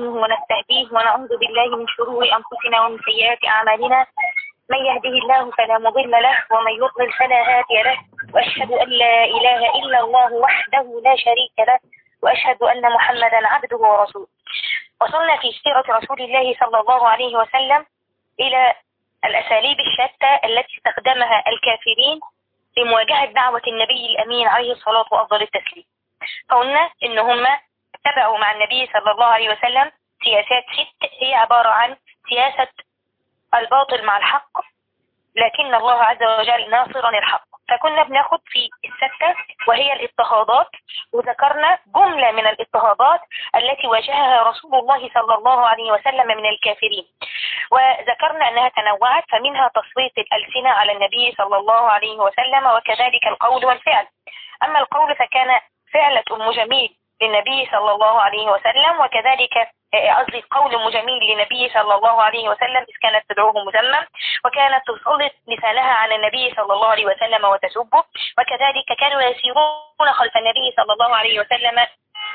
ونستعينه ونستهديه ونعوذ بالله من شرور أنفسنا ومن سيئات أعمالنا من يهده الله فلا مضل له ومن يضلل فلا هادي له وأشهد أن لا إله إلا الله وحده لا شريك له وأشهد أن محمدا عبده ورسوله وصلنا في سيرة رسول الله صلى الله عليه وسلم إلى الأساليب الشتى التي استخدمها الكافرين لمواجهة دعوة النبي الأمين عليه الصلاة وأفضل التسليم فقلنا إن هم اتبعوا مع النبي صلى الله عليه وسلم سياسات ست هي عبارة عن سياسة الباطل مع الحق لكن الله عز وجل ناصرا الحق فكنا بناخد في الستة وهي الاضطهادات وذكرنا جملة من الاضطهادات التي واجهها رسول الله صلى الله عليه وسلم من الكافرين وذكرنا أنها تنوعت فمنها تسليط الألسنة على النبي صلى الله عليه وسلم وكذلك القول والفعل أما القول فكان فعلة أم جميل للنبي صلى الله عليه وسلم وكذلك قصدي قول مجميل للنبي صلى الله عليه وسلم إذ كانت تدعوه مذمم وكانت تسلط لسانها على النبي صلى الله عليه وسلم وتسبه وكذلك كانوا يسيرون خلف النبي صلى الله عليه وسلم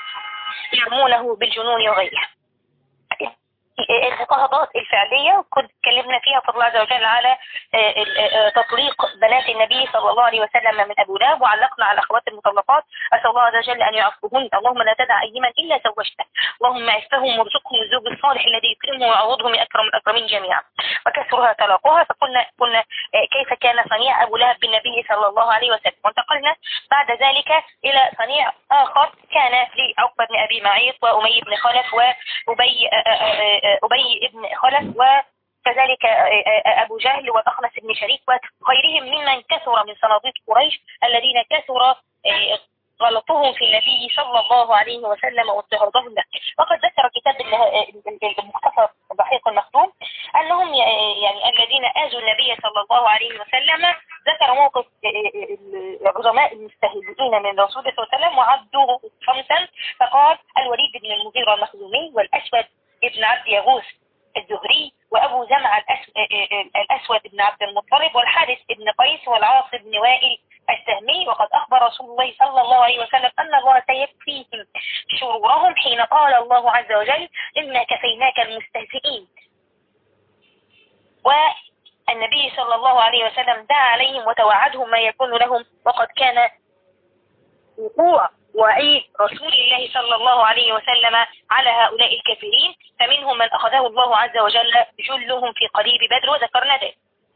يرمونه بالجنون وغيره الاضطهادات الفعلية كنت اتكلمنا فيها فضل الله عز وجل على تطليق بنات النبي صلى الله عليه وسلم من أبو لهب وعلقنا على أخوات المطلقات أسأل الله عز وجل أن يعفوهن اللهم لا تدع أيما إلا زوجته اللهم عفهم وارزقهم الزوج الصالح الذي يكرمه ويعوضه من أكرم الأكرمين جميعا وكسرها طلاقها فقلنا قلنا كيف كان صنيع أبو لهب بالنبي صلى الله عليه وسلم وانتقلنا بعد ذلك إلى صنيع آخر كان لعقبة بن أبي معيط وأمي بن خلف وأبي أبي بن خلف وكذلك أبو جهل وأخنس بن شريك وغيرهم ممن كثر من صناديق قريش الذين كثر غلطهم في النبي صلى الله عليه وسلم واضطهادهم له وقد ذكر كتاب المختصر الدقيق المختوم أنهم يعني الذين آذوا النبي صلى الله عليه وسلم ذكر موقف العظماء المستهزئين من رسول الله صلى الله عليه وسلم وعدوه خمسا فقال الوليد بن المغيرة المخزومي والأسود ابن عبد يغوث الزهري وأبو زمع الأسود بن عبد المطلب والحارث بن قيس والعاص بن وائل السهمي وقد أخبر رسول الله صلى الله عليه وسلم أن الله سيكفيهم شرورهم حين قال الله عز وجل إنا كفيناك المستهزئين والنبي صلى الله عليه وسلم دعا عليهم وتوعدهم ما يكون لهم وقد كان وقوع وعيد رسول الله صلى الله عليه وسلم على هؤلاء الكافرين فمنهم من أخذه الله عز وجل جلهم في قريب بدر وذكرنا ذلك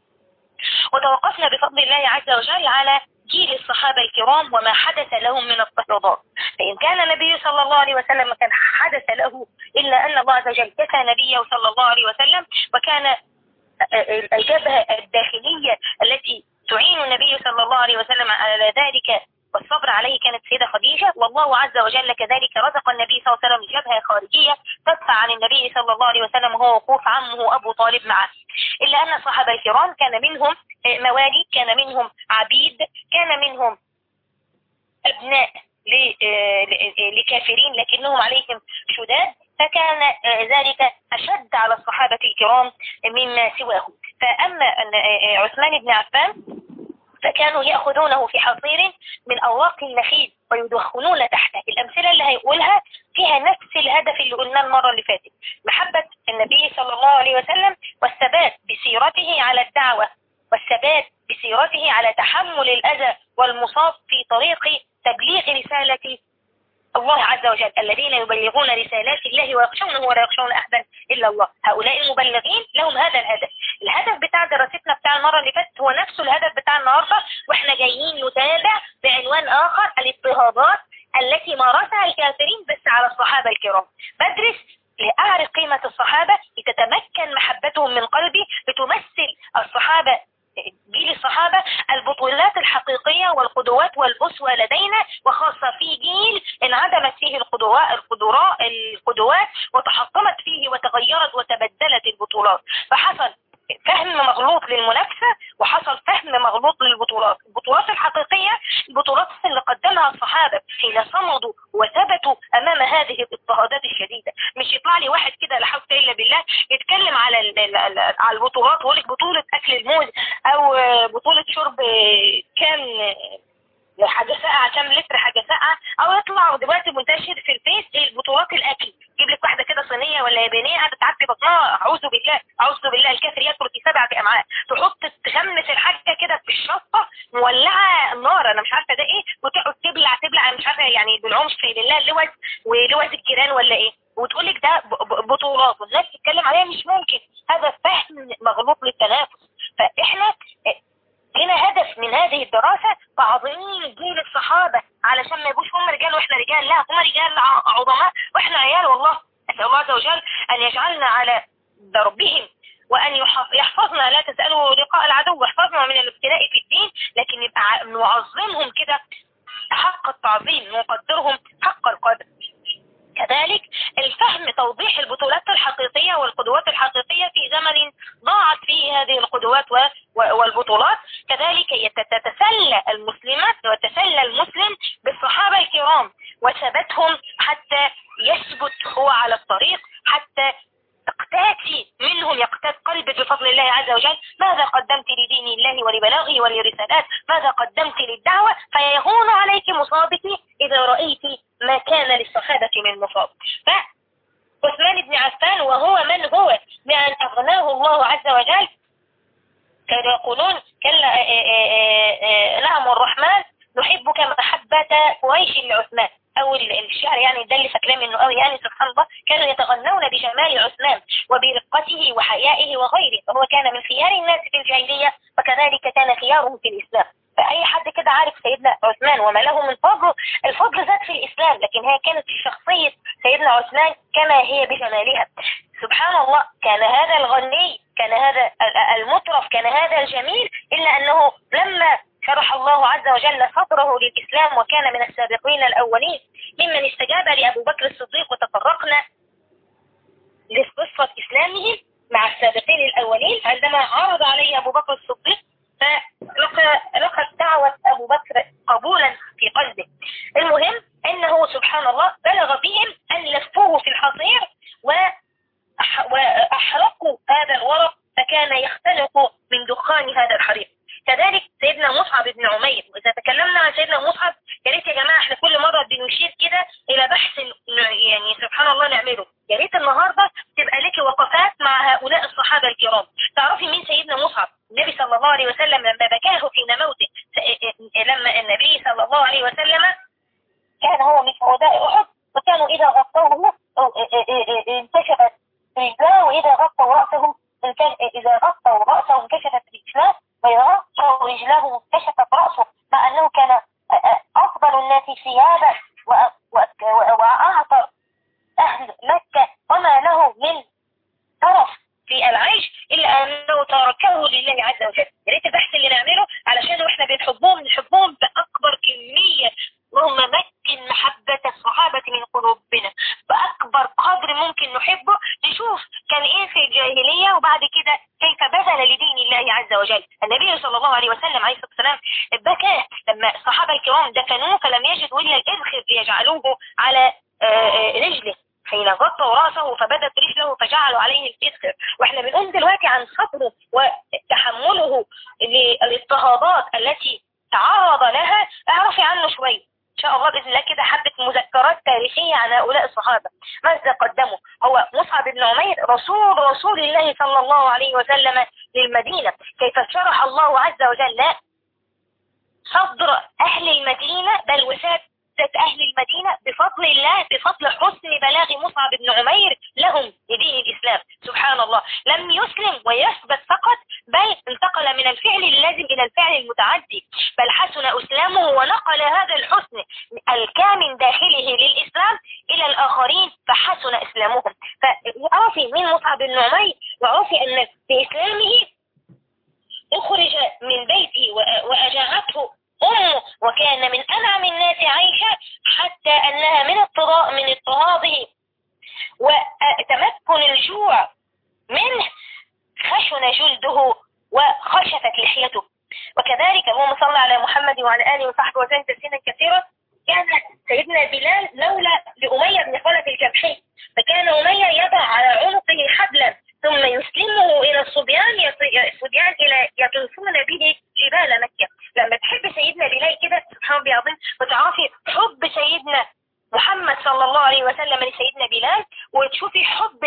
وتوقفنا بفضل الله عز وجل على جيل الصحابة الكرام وما حدث لهم من التفرضات فإن كان النبي صلى الله عليه وسلم كان حدث له إلا أن الله عز وجل كفى نبيه صلى الله عليه وسلم وكان الجبهة الداخلية التي تعين النبي صلى الله عليه وسلم على ذلك والصبر عليه كانت سيدة خديجة والله عز وجل كذلك رزق النبي صلى الله عليه وسلم جبهة خارجية تدفع عن النبي صلى الله عليه وسلم وهو وقوف عمه أبو طالب معه إلا أن الصحابة الكرام كان منهم موالي كان منهم عبيد كان منهم أبناء لكافرين لكنهم عليهم شداد فكان ذلك أشد على الصحابة الكرام مما سواه فأما عثمان بن عفان فكانوا يأخذونه في حصير من أوراق النخيل ويدخنون تحته الأمثلة اللي هيقولها فيها نفس الهدف اللي قلناه المرة اللي فاتت محبة النبي صلى الله عليه وسلم والثبات بسيرته على الدعوة والثبات بسيرته على تحمل الأذى والمصاب في طريق تبليغ رسالة الله عز وجل الذين يبلغون رسالات الله ويخشونه ولا يخشون أحدا إلا الله هؤلاء المبلغين لهم هذا الهدف الهدف بتاع دراستنا بتاع المرة اللي فاتت هو نفسه الهدف بتاع النهاردة واحنا جايين نتابع بعنوان آخر الاضطهادات التي مارسها الكافرين بس على الصحابة الكرام بدرس لأعرف قيمة الصحابة لتتمكن محبتهم من قلبي لتمثل الصحابة جيل الصحابة البطولات الحقيقية والقدوات والأسوة لدينا وخاصة في جيل انعدمت فيه القدوات القدوات وتحطمت فيه وتغيرت وتبدلت البطولات فحصل فهم مغلوط للمنافسة وحصل فهم مغلوط للبطولات البطولات الحقيقية البطولات اللي قدمها الصحابة حين صمدوا وثبتوا أمام هذه الاضطهادات الشديدة مش يطلع لي واحد كده لا حول إلا بالله يتكلم على على البطولات ويقول لك بطولة أكل الموز أو بطولة شرب كام حاجة ساقعة كام لتر حاجة ساقعة أو يطلع دلوقتي منتشر في الفيس بطولات الأكل تجيب لك واحده كده صينيه ولا يابانيه قاعده تعبي بطنها اعوذ بالله اعوذ بالله الكافر يدخل في سبعه امعاء تحط تغمس الحاجه كده في الشطه مولعه نار انا مش عارفه ده ايه وتقعد تبلع تبلع انا مش عارفه يعني بالعمش لله لوز ولوز الجيران ولا ايه وتقول لك ده بطولات والناس تتكلم عليها مش ممكن هذا فهم مغلوط للتنافس فاحنا هنا هدف من هذه الدراسة تعظيم جيل الصحابة علشان ما يبقوش هم رجال واحنا رجال لا هم رجال عظماء واحنا عيال والله أسأل الله عز وجل أن يجعلنا على دربهم وأن يحفظنا لا تسألوا لقاء العدو واحفظنا من الابتلاء في الدين لكن نبقى نعظمهم كده حق التعظيم نقدرهم حق القدر كذلك الفهم توضيح البطولات الحقيقية والقدوات الحقيقية في زمن ضاعت فيه هذه القدوات والبطولات كذلك تتسلى المسلمات وتسلى المسلم بالصحابة الكرام وثبتهم حتى يثبت هو على الطريق حتى تقتاتي منهم يقتات قلبك بفضل الله عز وجل ماذا قدمت لدين الله ولبلاغه ولرسالات ماذا قدمت للدعوة فيهون عليك مصابك إذا رأيت ما كان للصحابة من مصاب فعثمان بن عفان وهو من هو بأن أغناه الله عز وجل كانوا يقولون كلا نعم الرحمن نحبك محبة قريش لعثمان او الشعر يعني ده اللي فاكراه منه قوي يعني سبحان الله كانوا يتغنون بجمال عثمان وبرقته وحيائه وغيره فهو كان من خيار الناس في الجاهلية وكذلك كان خيارهم في الإسلام فأي حد كده عارف سيدنا عثمان وما له من فضل الفضل زاد في الإسلام لكن هي كانت في شخصية سيدنا عثمان كما هي بجمالها سبحان الله كان هذا الغني كان هذا المطرف كان هذا الجميل إلا أنه لما شرح الله عز وجل صدره للإسلام وكان من السابقين الأولين ممن استجاب لأبو بكر الصديق وتطرقنا لقصة إسلامه مع السابقين الأولين عندما عرض عليه أبو بكر الصديق فلقت دعوة أبو بكر قبولا في قلبه المهم أنه سبحان الله بلغ بهم أن لفوه في الحصير وأحرقوا هذا الورق فكان يختلق من دخان هذا الحريق كذلك سيدنا مصعب بن عمير وإذا تكلمنا عن سيدنا مصعب يا ريت يا جماعة احنا كل مرة بنشير كده إلى بحث يعني سبحان الله نعمله يا ريت النهاردة تبقى لك وقفات مع هؤلاء الصحابة الكرام تعرفي مين سيدنا مصعب النبي صلى الله عليه وسلم لما بكاه حين موته لما النبي صلى الله عليه وسلم كان هو من شهداء أحد وكانوا إذا غطوه انكشفت رجلاه وإذا غطوا رأسه إذا غطوا رأسه انكشفت رجلاه ويغطوا رجله انكشفت رأسه مع أنه كان أفضل الناس ثيابا وأعطى أهل مكة وما له من طرف في العيش إلا أنه تركه لله عز وجل يا ريت البحث اللي نعمله علشان واحنا بنحبهم نحبهم بأكبر كمية اللهم مكن محبة الصحابة من قلوبنا بأكبر قدر ممكن نحبه نشوف كان إيه في الجاهلية وبعد كده كيف بذل لدين الله عز وجل النبي صلى الله عليه وسلم عليه الصلاة والسلام بكى لما الصحابة الكرام دفنوه فلم يجدوا إلا الإذخر ليجعلوه على رجله حين غطوا رأسه فبدت رجله فجعلوا عليه الإذخر واحنا بنقول دلوقتي عن صبره وتحمله للاضطهادات التي تعرض لها اعرفي عنه شوية إن شاء الله بإذن الله كده حبة مذكرات تاريخية عن هؤلاء الصحابة ماذا قدموا هو مصعب بن عمير رسول رسول الله صلى الله عليه وسلم للمدينة كيف شرح الله عز وجل صدر أهل المدينة بل وساد أهل المدينة بفضل الله بفضل حسن بلاغ مصعب بن عمير لهم لدين الإسلام سبحان الله لم يسلم ويثبت فقط بل انتقل من الفعل اللازم إلى الفعل المتعدي بل حسن أسلامه ونقل هذا الحسن الكامن داخله للإسلام إلى الآخرين فحسن إسلامهم فعرفي من مصعب بن عمير وعرفي أن بإسلامه أخرج من بيته وأجاعته أمه وكان من أنعم الناس عيشا حتى أنها من اضطهاده من اضطهاده وتمكن الجوع منه خشن جلده وخشفت لحيته وكذلك اللهم صل على محمد وعلى آله وصحبه وسلم تسليما كثيرا كان سيدنا بلال لولا لأمية بن خلف الجبحي فكان أمية يضع على عنقه حبلا ثم يسلمه إلى الصبيان الصبيان إلى يطوفون به جبال مكة لما تحب سيدنا بلال كده سبحان الله العظيم وتعرفي حب سيدنا محمد صلى الله عليه وسلم لسيدنا بلال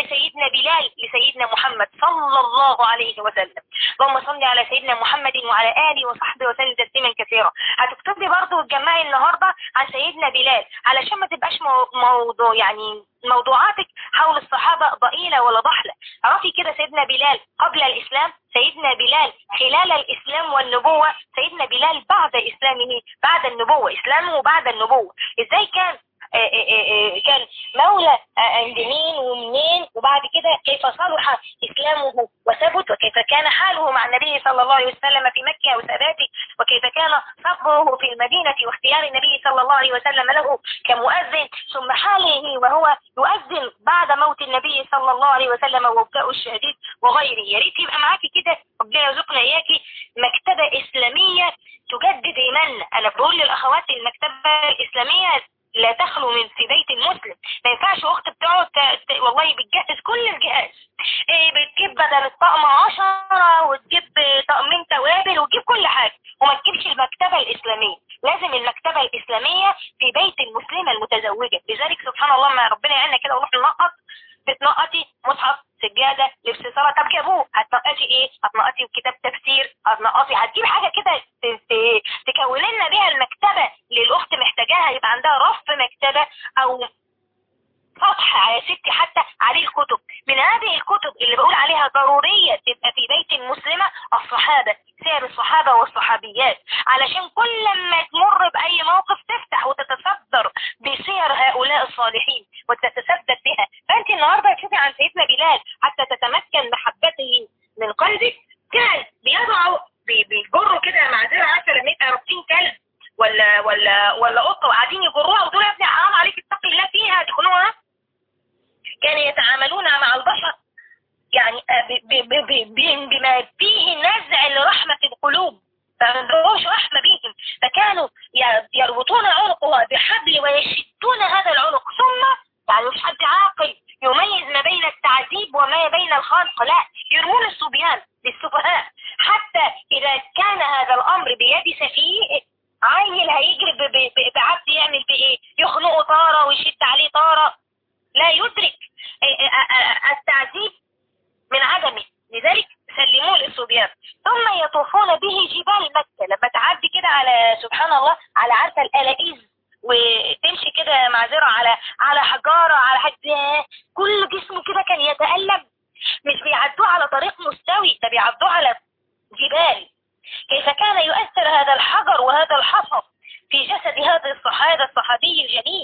سيدنا بلال لسيدنا محمد صلى الله عليه وسلم اللهم صل على سيدنا محمد وعلى آله وصحبه وسلم تسليما كثيرا هتكتب لي برضه وتجمعي النهارده عن سيدنا بلال علشان ما تبقاش موضوع يعني موضوعاتك حول الصحابة ضئيلة ولا ضحلة عرفي كده سيدنا بلال قبل الإسلام سيدنا بلال خلال الإسلام والنبوة سيدنا بلال بعد إسلامه بعد النبوة إسلامه بعد النبوة إزاي كان كان مولى عند مين ومنين وبعد كده كيف صلح إسلامه وثبت وكيف كان حاله مع النبي صلى الله عليه وسلم في مكة وثباته وكيف كان صبره في المدينة واختيار النبي صلى الله عليه وسلم له كمؤذن ثم حاله وهو يؤذن بعد موت النبي صلى الله عليه وسلم وبكاء الشهيد وغيره يا ريت يبقى معاكي كده ربنا يرزقنا اياكي مكتبة إسلامية تجدد إيماننا أنا بقول للأخوات المكتبة الإسلامية لا تخلو من في بيت المسلم ما ينفعش اخت بتقعد والله بتجهز كل الجهاز إيه بتجيب بدل الطقم عشرة وتجيب طقمين توابل وتجيب كل حاجة وما تجيبش المكتبة الإسلامية لازم المكتبة الإسلامية في بيت المسلمة المتزوجة لذلك سبحان الله ما ربنا يعيننا كده ونروح ننقط بتنقطي مصحف سجادة لبس صلاة طب جابوه هتنقطي ايه هتنقطي كتاب تفسير هتنقطي هتجيب حاجة كده تكون لنا بيها المكتبة للأخت محتاجاها يبقى عندها رف مكتبة أو سطح يا ستي حتى عليه الكتب من هذه الكتب اللي بقول عليها ضرورية تبقى في بيت المسلمة الصحابة سير الصحابة والصحابيات علشان كل ما تمر بأي موقف تفتح وتتصدر بسير هؤلاء الصالحين وتتثبت بها فأنت النهاردة تشوفي عن سيدنا بلال حتى تتمكن محبته من قلبك كان بيضعوا بيجروا كده معذرة عارفة لما يبقى رابطين كلب ولا ولا ولا قطه وقاعدين يجروها وتقول يا ابني حرام عليك اتقي الله فيها تخنوها كانوا يتعاملون مع البشر يعني بما فيه نزع لرحمة القلوب فما عندهمش رحمة بيهم فكانوا يربطون عنقها بحبل ويشدون هذا العنق ثم يعني مش حد عاقل يميز ما بين التعذيب وما بين الخلق لا يرمون الصبيان للسفهاء حتى إذا كان هذا الأمر بيد سفيه عيل هيجري بعبد يعمل بايه يخنقه طارة ويشد عليه طارة لا يدرك التعذيب من عدمه لذلك سلموه للصبيان ثم يطوفون به جبال مكة لما تعدي كده على سبحان الله على عارفة الألائيز وتمشي كده معذرة على على حجارة على حاجة كل جسمه كده كان يتألم مش بيعدوه على طريق مستوي ده بيعدوه على جبال كيف كان يؤثر هذا الحجر وهذا الحصى في جسد هذا الصحابي الصحابي الجليل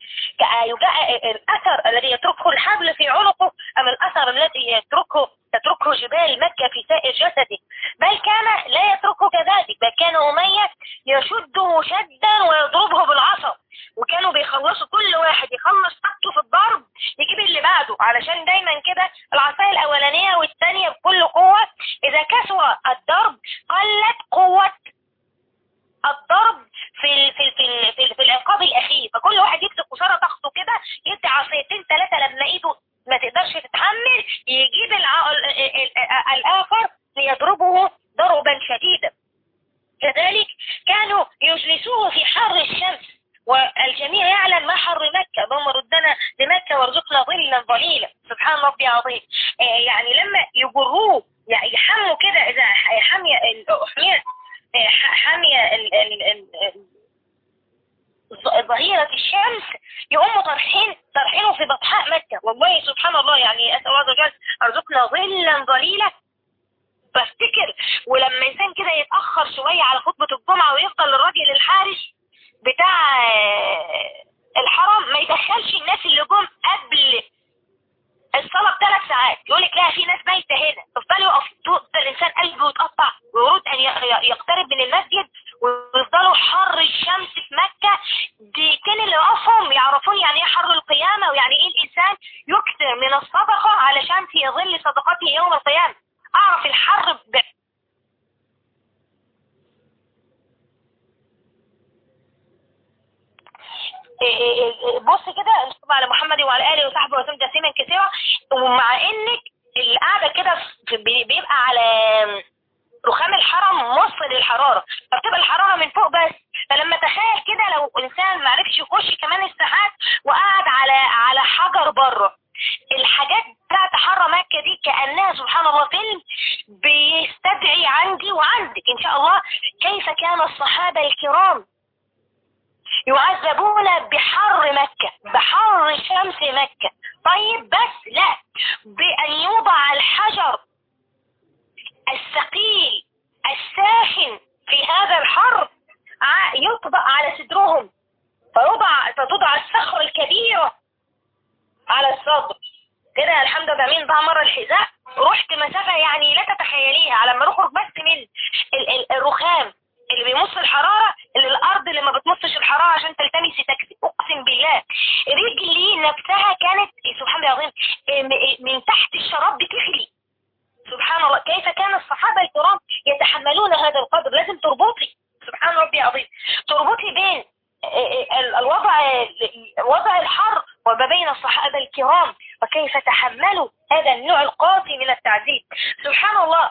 الأثر الذي يتركه الحبل في عنقه أم الأثر الذي يتركه تتركه جبال مكة في سائر جسده بل كان لا يتركه كذلك بل كان أمية يشده شدا ويضربه بالعصا وكانوا بيخلصوا كل واحد يخلص طاقته في الضرب يجيب اللي بعده علشان دايما كده العصاية الأولانية والثانية بكل قوة إذا كسر الضرب قلت قوة الضرب في في في في, في العقاب الأخير فكل واحد يمسك قصارى طاقته كده يدي عصايتين ثلاثة لما ايده ما تقدرش تتحمل يجيب الآخر ليضربه ضربا شديدا كذلك كانوا يجلسوه في حر الشمس والجميع يعلم ما حر مكة اللهم ردنا لمكة وارزقنا ظلا ظليلا سبحان ربي عظيم يعني لما يجروه يعني يحموا كده إذا حمي حمية حمية ظهيرة الشمس يقوموا طرحين طرحينه في بطحاء مكة والله سبحان الله يعني أسأل الله عز وجل أرزقنا ظلا ظليلا بفتكر ولما إنسان كده يتأخر شوية على خطبة الجمعة ويفضل الراجل الحارس بتاع الحرم ما يدخلش الناس اللي جم قبل الصلاة بثلاث ساعات يقول لك لا في ناس بايته هنا تفضل يقف الإنسان قلبه يتقطع ويريد أن يقترب من المسجد ويفضلوا حر الشمس في مكة دقيقتين اللي وقفهم يعرفون يعني ايه حر القيامة ويعني ايه الإنسان يكثر من الصدقة علشان في ظل صدقته يوم القيامة أعرف الحر ب... بص كده نصب على محمد وعلى آله وصحبه وسلم تسليما كثيرا ومع انك القعدة كده بيبقى على رخام الحرم موصل الحرارة فبتبقى الحرارة من فوق بس فلما تخيل كده لو انسان معرفش يخش كمان الساعات وقعد على على حجر بره الحاجات بتاعت حر مكة دي كأنها سبحان الله فيلم بيستدعي عندي وعندك إن شاء الله كيف كان الصحابة الكرام يعذبون بحر مكة بحر شمس مكة طيب بس لا بأن يوضع الحجر الثقيل الساخن في هذا الحر يطبق على صدرهم فيوضع فتوضع الصخرة الكبيرة على الصدر كده الحمد لله مين ضاع مرة الحذاء رحت مسافة يعني لا تتخيليها على ما نخرج بس من الرخام اللي بيمص الحرارة اللي الارض اللي ما بتمصش الحرارة عشان تلتمسي تكسي اقسم بالله رجلي نفسها كانت سبحان الله العظيم من تحت الشراب بتغلي سبحان الله كيف كان الصحابة الكرام يتحملون هذا القدر لازم تربطي سبحان ربي العظيم تربطي بين الوضع وضع الحر وما بين الصحابة الكرام وكيف تحملوا هذا النوع القاسي من التعذيب سبحان الله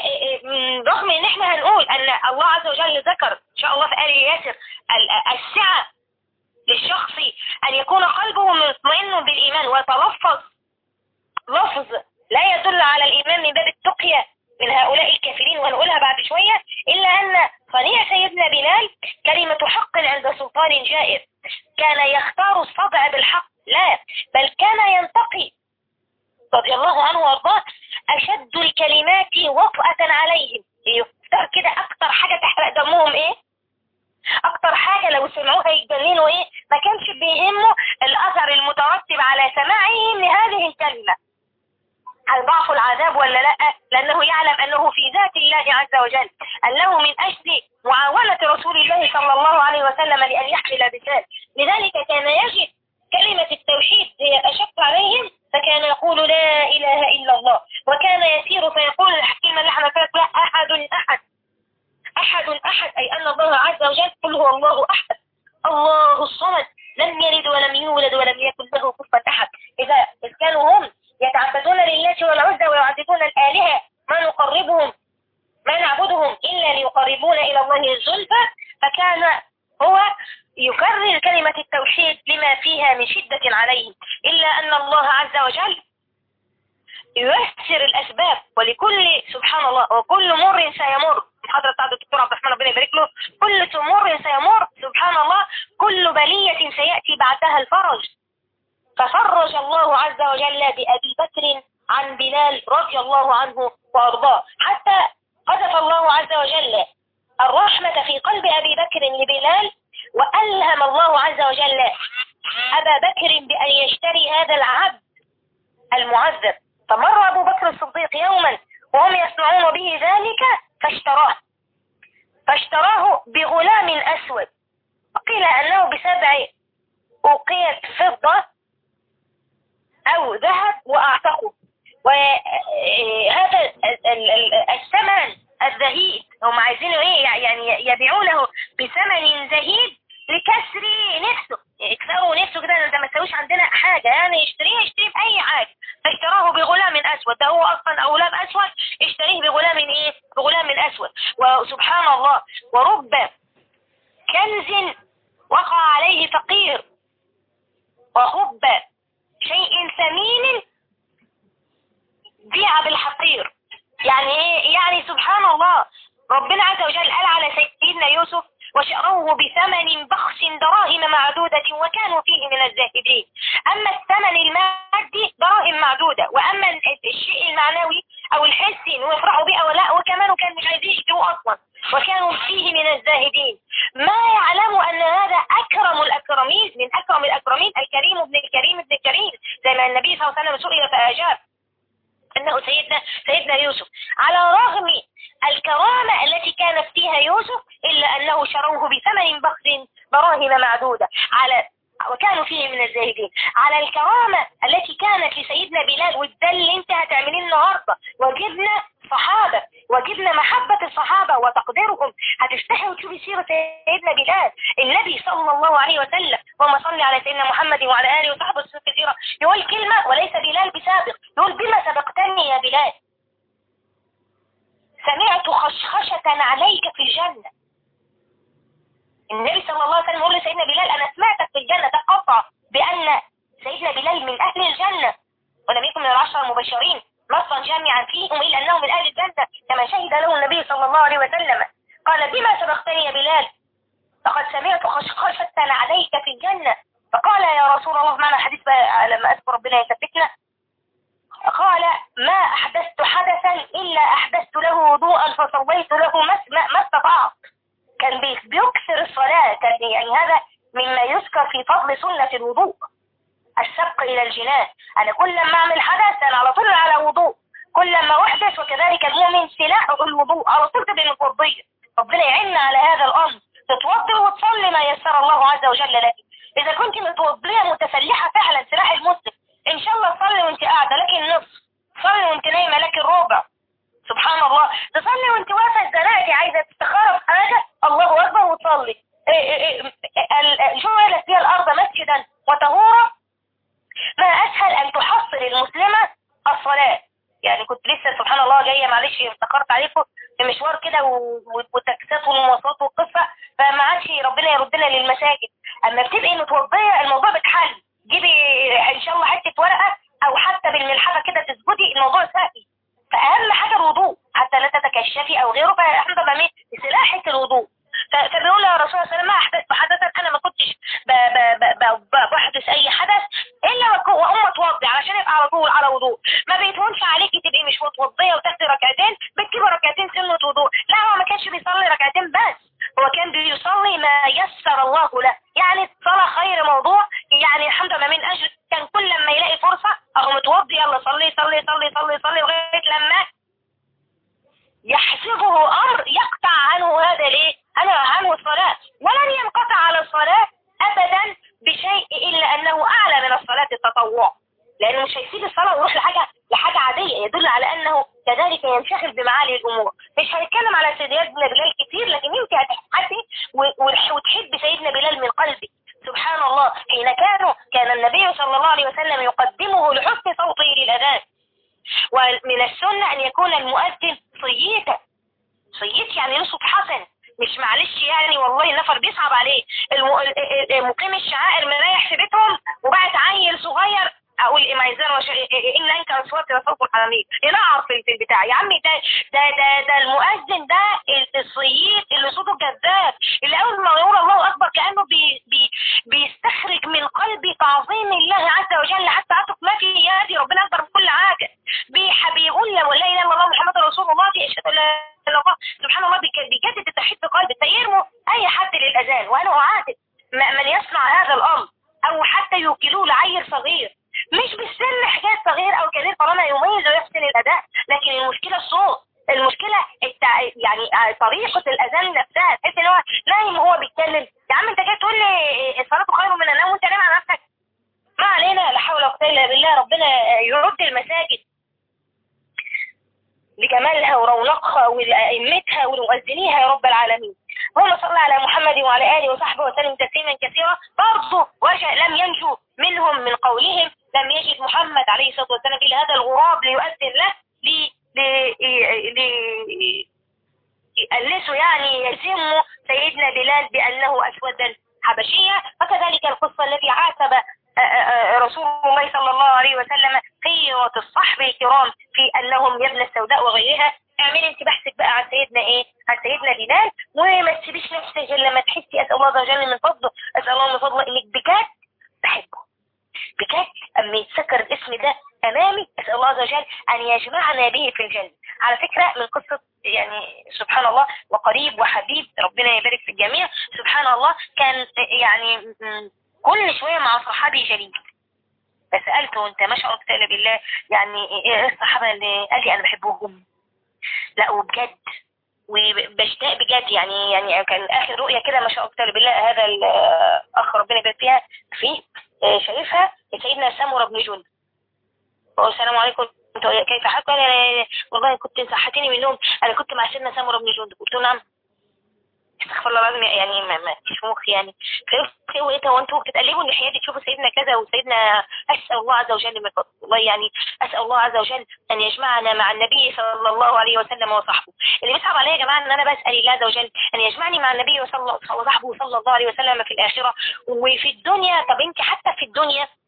رغم ان احنا هنقول ان الله عز وجل ذكر ان شاء الله في آل ياسر السعة للشخص ان يكون قلبه مطمئن بالايمان ويتلفظ لفظ لا يدل على الايمان من باب التقية من هؤلاء الكافرين وهنقولها بعد شوية إلا أن صنيع سيدنا بلال كلمة حق عند سلطان جائر كان يختار الصدع بالحق لا بل كان ينتقي رضي الله عنه وارضاه أشد الكلمات وطأة عليهم يختار كده أكتر حاجة تحرق دمهم إيه أكتر حاجة لو سمعوها يتجننوا إيه ما كانش بيهمه الأثر المترتب على سماعهم لهذه الكلمة هل ضعف العذاب ولا لا لأنه يعلم أنه في ذات الله عز وجل أنه من أجل معاونة رسول الله صلى الله عليه وسلم لأن يحمل بسال لذلك كان يجد كلمة التوحيد هي أشق عليهم فكان يقول لا إله إلا الله وكان يسير فيقول الحكيمة اللي احنا أحد أحد أحد أحد أي أن الله عز وجل قل هو الله أحد الله الصمد لم يلد ولم يولد ولم يكن له كفة أحد إذا كانوا هم يتعبدون لله والعزى ويعذبون الآلهة ما نقربهم ما نعبدهم إلا ليقربونا إلى الله الزلفى فكان هو يكرر كلمة التوحيد لما فيها من شدة عليهم إلا أن الله عز وجل ييسر الأسباب ولكل سبحان الله وكل مر سيمر محاضرة بتاعت الدكتور عبد الرحمن ربنا يبارك له كل مر سيمر سبحان الله كل بلية سيأتي بعدها الفرج ففرج الله عز وجل بأبي بكر عن بلال رضي الله عنه وأرضاه حتى قذف الله عز وجل الرحمة في قلب أبي بكر لبلال وألهم الله عز وجل أبا بكر بأن يشتري هذا العبد المعذب فمر أبو بكر الصديق يوما وهم يسمعون به ذلك فاشتراه فاشتراه بغلام أسود وقيل أنه بسبع أوقية فضة أو ذهب وأعتقه وهذا الثمن الزهيد هم عايزينه ايه يعني يبيعونه بثمن زهيد لكسر نفسه يكسروا نفسه كده ده ما تسويش عندنا حاجة يعني يشتريه يشتريه بأي حاجة فاشتراه بغلام أسود ده هو أصلا غلام أسود اشتريه بغلام ايه بغلام أسود وسبحان الله ورب كنز وقع عليه فقير وخب شيء ثمين بيع بالحقير يعني ايه يعني سبحان الله ربنا عز وجل قال على سيدنا يوسف وشروه بثمن بخس دراهم معدودة وكانوا فيه من الزاهدين أما الثمن المادي دراهم معدودة وأما الشيء المعنوي أو الحسي إنه يفرحوا به أو لا وكمان كان مش عايزين يشتروه أصلا وكانوا فيه من الزاهدين ما يعلم أن هذا أكرم الأكرمين من أكرم الأكرمين الكريم ابن الكريم ابن الكريم زي ما النبي صلى الله عليه وسلم سئل فأجاب أنه سيدنا, سيدنا يوسف على رغم الكرامة التي كانت فيها يوسف إلا أنه شروه بثمن بخس براهم معدودة على وكانوا فيه من الزاهدين على الكرامة التي كانت لسيدنا بلال وده اللي انت هتعمليه النهاردة وجبنا صحابة وجبنا محبة الصحابة وتقديرهم هتفتحي وتشوفي سيرة سيدنا بلال النبي صلى الله عليه وسلم اللهم صل على سيدنا محمد وعلى آله وصحبه وسلم كثيرا يقول كلمة وليس بلال بسابق يقول بما سبقتني يا بلال سمعت خشخشة عليك في الجنة النبي صلى الله عليه وسلم يقول لسيدنا بلال أنا سمعتك في الجنة ده قطع بأن سيدنا بلال من أهل الجنة ونبيكم من العشر المبشرين نصا جامعا فيهم إلا أنه من أهل الجنة كما شهد له النبي صلى الله عليه وسلم قال بما سبقتني يا بلال لقد سمعت خشخشة عليك في الجنة فقال يا رسول الله معنى حديث لما أذكر ربنا يثبتنا قال ما أحدثت حدثا إلا أحدثت له وضوءا فصليت له ما استطعت كان بيكثر الصلاة كان يعني هذا مما يذكر في فضل سنة الوضوء السبق إلى الجنان أنا كل ما أعمل حدث أنا على طول على وضوء كل ما أحدث وكذلك المؤمن سلاحه الوضوء على طول تبقى متوضية ربنا يعيننا على هذا الأمر تتوضي وتصلي ما يسر الله عز وجل لك إذا كنت متوضية متسلحة فعلا سلاح المسلم إن شاء الله صلي وأنت قاعدة لك النصف صلي وأنت نايمة لك الربع سبحان الله تصلي وأنت واقفة زنقتي عايزة تستخارة في حاجة الله أكبر وتصلي جعلت هي الأرض مسجدا وطهورا ما أسهل أن تحصل المسلمة الصلاة يعني كنت لسه سبحان الله جاية معلش افتكرت عليكم في مشوار كده وتكسات والمواصلات والقصة فما عادش ربنا يردنا للمساجد اما بتبقي متوضية الموضوع بتحل جيبي ان شاء الله حتة ورقة او حتى بالملحفة كده تسجدي الموضوع سهل فاهم حاجة الوضوء حتى لا تتكشفي او غيره فاحنا بقى سلاحك الوضوء فبيقول يا رسول الله ما احدثت حدثا انا ما كنتش بحدث اي حدث الا واقوم اتوضي علشان يبقى على طول على وضوء ما بيتهونش عليكي تبقي مش متوضيه وتاخدي ركعتين بتجيبي ركعتين سنه وضوء لا هو ما كانش بيصلي ركعتين بس هو كان بيصلي ما يسر الله له يعني الصلاه خير موضوع يعني الحمد لله من اجل كان كل لما يلاقي فرصه اهو متوضي يلا صلي صلي صلي صلي صلي لغايه لما يحسبه امر يقطع عنه هذا ليه أنا عنه الصلاة ولن ينقطع على الصلاة أبدا بشيء إلا أنه أعلى من الصلاة التطوع لأنه مش هيسيب الصلاة ويروح لحاجة لحاجة عادية يدل على أنه كذلك ينشغل بمعالي الأمور مش هنتكلم على سيدنا بلال كتير لكن أنت هتحسي وتحب سيدنا بلال من قلبك سبحان الله حين كانوا كان النبي صلى الله عليه وسلم يقدمه لحسن صوته للأذان ومن السنة أن يكون المؤذن صيتا صيت يعني له صوت حسن مش معلش يعني والله النفر بيصعب عليه مقيم الشعائر مريح في بيتهم وبعت عيل صغير اقول ايه معيزان وش... ان انك اصوات لصوت الحرامية ينعر في البتاع يا عمي ده ده ده, ده المؤذن ده الصييت اللي صوته جذاب اللي اول ما يقول الله اكبر كانه بي بي بيستخرج من قلبي تعظيم الله عز وجل حتى عطف ما في يدي ربنا اكبر من كل حاجه بيقول لا اله الا الله محمد رسول الله دي اشهد لا الله سبحان الله بيجدد التوحيد في قلبي فيرموا اي حد للاذان وانا اعاتب من يصنع هذا الامر او حتى يوكلوه لعيل صغير مش بالسن حكايه صغير او كبير طالما يميز ويحسن الاداء لكن المشكله الصوت المشكلة التع... يعني طريقة الأذان نفسها تحس إن هو نايم وهو بيتكلم يا عم أنت جاي تقول لي الصلاة خير من النوم وأنت نايم على نفسك ما علينا لا حول ولا قوة إلا بالله ربنا يرد المساجد لجمالها ورونقها ولأئمتها ولمؤذنيها يا رب العالمين اللهم صل على محمد وعلى آله وصحبه وسلم تسليما كثيرا برضه وجه لم ينجو منهم من قولهم لم يجد محمد عليه الصلاة والسلام إلى هذا الغراب ليؤذن له لي لي يألسوا يعني يسموا سيدنا بلال بأنه أسودا حبشية وكذلك القصة التي عاتب رسول الله صلى الله عليه وسلم خيرة الصحب الكرام في أنهم يبنى السوداء وغيرها اعملي انت بحثك بقى عن سيدنا ايه عن سيدنا بلال وما تسيبيش نفسك غير لما تحسي اسال الله عز وجل من فضله اسال الله من فضله انك بجد بحبه بجد اما يتذكر الاسم ده امامي اسال الله عز وجل ان يجمعنا به في الجنه على فكره من قصه يعني سبحان الله وقريب وحبيب ربنا يبارك في الجميع سبحان الله كان يعني كل شويه مع صحابي جليل فسألته انت ما شاء الله بالله يعني ايه الصحابة اللي قال لي انا بحبهم لا وبجد وبشتاق بجد يعني يعني كان اخر رؤية كده ما شاء الله بالله هذا الاخ ربنا يبارك فيها فيه شايفها سيدنا سامورة بن جند السلام عليكم كيف حالك انا والله كنت صحتني من النوم انا كنت مع سيدنا سامورة بن جند قلت له نعم استغفر الله العظيم يعني ما ما فيش مخ يعني هو ايه هو انتوا بتقلبوا الناحيه دي تشوفوا سيدنا كذا وسيدنا اسال الله عز وجل من والله يعني اسال الله عز وجل ان يجمعنا مع النبي صلى الله عليه وسلم وصحبه اللي بيصعب عليا يا جماعه ان انا بسال الله عز وجل ان يجمعني مع النبي وصحبه صلى الله عليه وسلم في الاخره وفي الدنيا طب انت حتى في الدنيا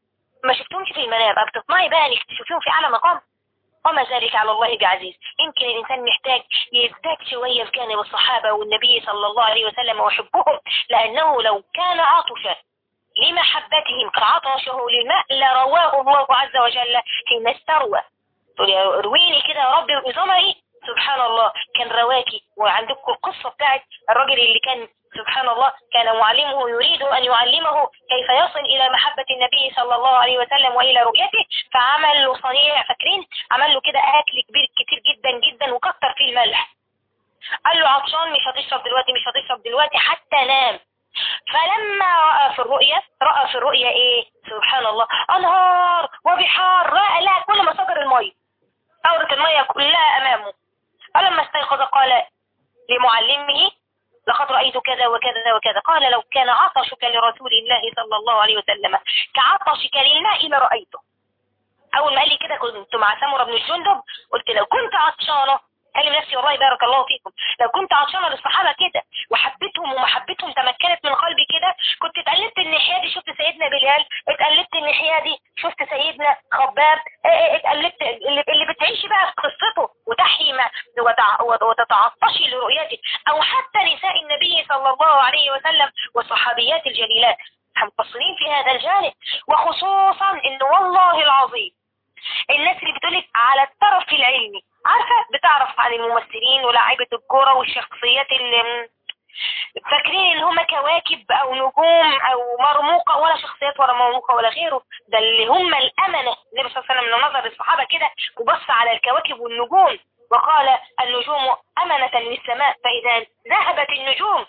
ما شفتهمش في المنام بقى بتطمعي بقى انك تشوفيهم في اعلى مقام وما ذلك على الله بعزيز يمكن الإنسان محتاج يزداد شوية في جانب الصحابة والنبي صلى الله عليه وسلم وحبهم لأنه لو كان عاطفا لمحبتهم كعطشه للماء لرواه الله عز وجل حين استروى تقول يا ارويني كده يا رب بزمري سبحان الله كان رواكي وعندكم القصة بتاعت الراجل اللي كان سبحان الله كان معلمه يريد أن يعلمه كيف يصل إلى محبة النبي صلى الله عليه وسلم وإلى رؤيته فعمل له صنيع فاكرين عمل له كده أكل كبير كتير جدا جدا وكتر فيه الملح قال له عطشان مش هتشرب دلوقتي مش هتشرب دلوقتي حتى نام فلما رأى في الرؤية رأى في الرؤية ايه سبحان الله انهار وبحار رأى لا كل مصادر المية دورة المية كلها امامه فلما استيقظ قال لمعلمه لقد رأيت كذا وكذا وكذا قال لو كان عطشك لرسول الله صلى الله عليه وسلم كعطشك للماء لرأيته أول ما قال لي كده كنت مع سمرة بن الجندب قلت لو كنت عطشانة كلم نفسي والله بارك الله فيكم لو كنت عطشانة للصحابة كده وحبيتهم ومحبتهم تمكنت من قلبي كده كنت اتقلبت الناحية دي شفت سيدنا بلال اتقلبت الناحية دي شفت سيدنا خباب اتقلبت اللي, اللي بتعيشي بقى في قصته وتحيي وتتعطشي لرؤيته او حتى نساء النبي صلى الله عليه وسلم والصحابيات الجليلات مقصرين في هذا الجانب وخصوصا ان والله العظيم الناس اللي بتقولك على الطرف العلمي عارفة بتعرف عن الممثلين ولاعيبة الكورة والشخصيات اللي فاكرين ان هم كواكب او نجوم او مرموقة ولا شخصيات ولا مرموقة ولا غيره ده اللي هم الامنة النبي صلى الله عليه وسلم نظر الصحابة كده وبص على الكواكب والنجوم وقال النجوم امنة للسماء فاذا ذهبت النجوم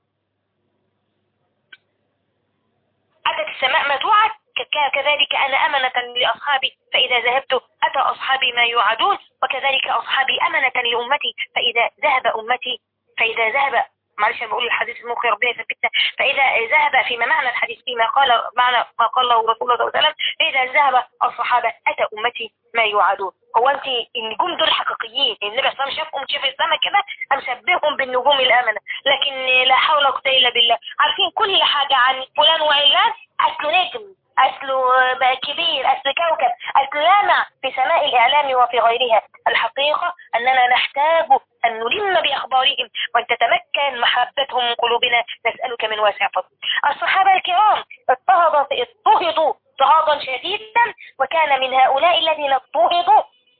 أتت السماء ما توعد كذلك أنا أمنة لأصحابي فإذا ذهبت أتى أصحابي ما يوعدون وكذلك أصحابي أمنة لأمتي فإذا ذهب أمتي فإذا ذهب معلش انا بقول الحديث المخي ربنا يثبتنا فاذا ذهب فيما معنى الحديث فيما قال معنى ما قال له رسول الله صلى الله عليه وسلم فاذا ذهب الصحابه اتى امتي ما يوعدون هو انت النجوم دول حقيقيين النبي صلى الله عليه وسلم شافهم شاف السماء كده قام شبههم بالنجوم الامنه لكن لا حول ولا قوه الا بالله عارفين كل حاجه عن فلان وعلان اصله نجم أصله بقى كبير أصل كوكب أصل لامع في سماء الإعلام وفي غيرها الحقيقة أننا نحتاج أن نلم بأخبارهم وأن تتمكن محبتهم من قلوبنا نسألك من واسع فضل الصحابة الكرام اضطهدوا اضطهدوا اضطهادا شديدا وكان من هؤلاء الذين اضطهدوا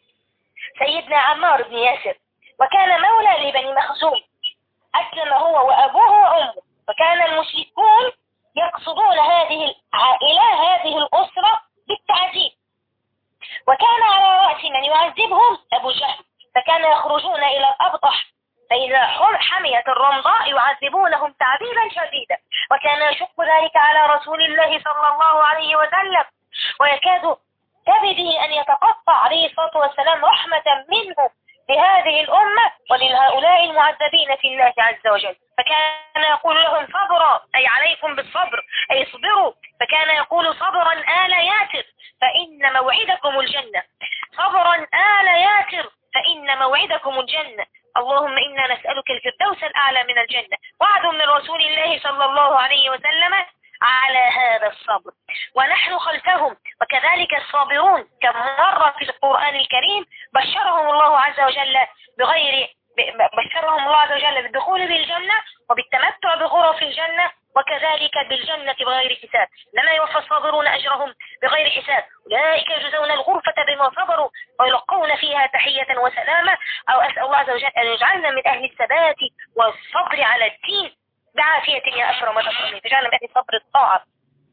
سيدنا عمار بن ياسر وكان مولى لبني مخزوم أسلم هو وأبوه وأمه وكان المشركون يقصدون هذه العائلة هذه الأسرة بالتعذيب وكان على رأس من يعذبهم أبو جهل فكان يخرجون إلى الأبطح فإذا حميت الرمضاء يعذبونهم تعذيبا شديدا وكان يشق ذلك على رسول الله صلى الله عليه وسلم ويكاد كبده أن يتقطع عليه الصلاة والسلام رحمة منه لهذه الأمة ولهؤلاء المعذبين في الله عز وجل فكان يقول لهم صبرا أي عليكم بالصبر أي اصبروا فكان يقول صبرا آل ياسر فإن موعدكم الجنة صبرا آل ياسر فإن موعدكم الجنة اللهم إنا نسألك الفردوس الأعلى من الجنة وعد من رسول الله صلى الله عليه وسلم على هذا الصبر ونحن خلفهم وكذلك الصابرون كما مر في القرآن الكريم بشرهم الله عز وجل بغير بشرهم الله عز وجل بالدخول بالجنة وبالتمتع بغرف الجنة وكذلك بالجنة بغير حساب لما يوفى الصابرون أجرهم بغير حساب أولئك يجزون الغرفة بما صبروا ويلقون فيها تحية وسلامة أو أسأل الله عز وجل أن يجعلنا من أهل الثبات والصبر على الدين بعافية يا أكرم الأكرمين تجعلنا من أهل صبر الطاعة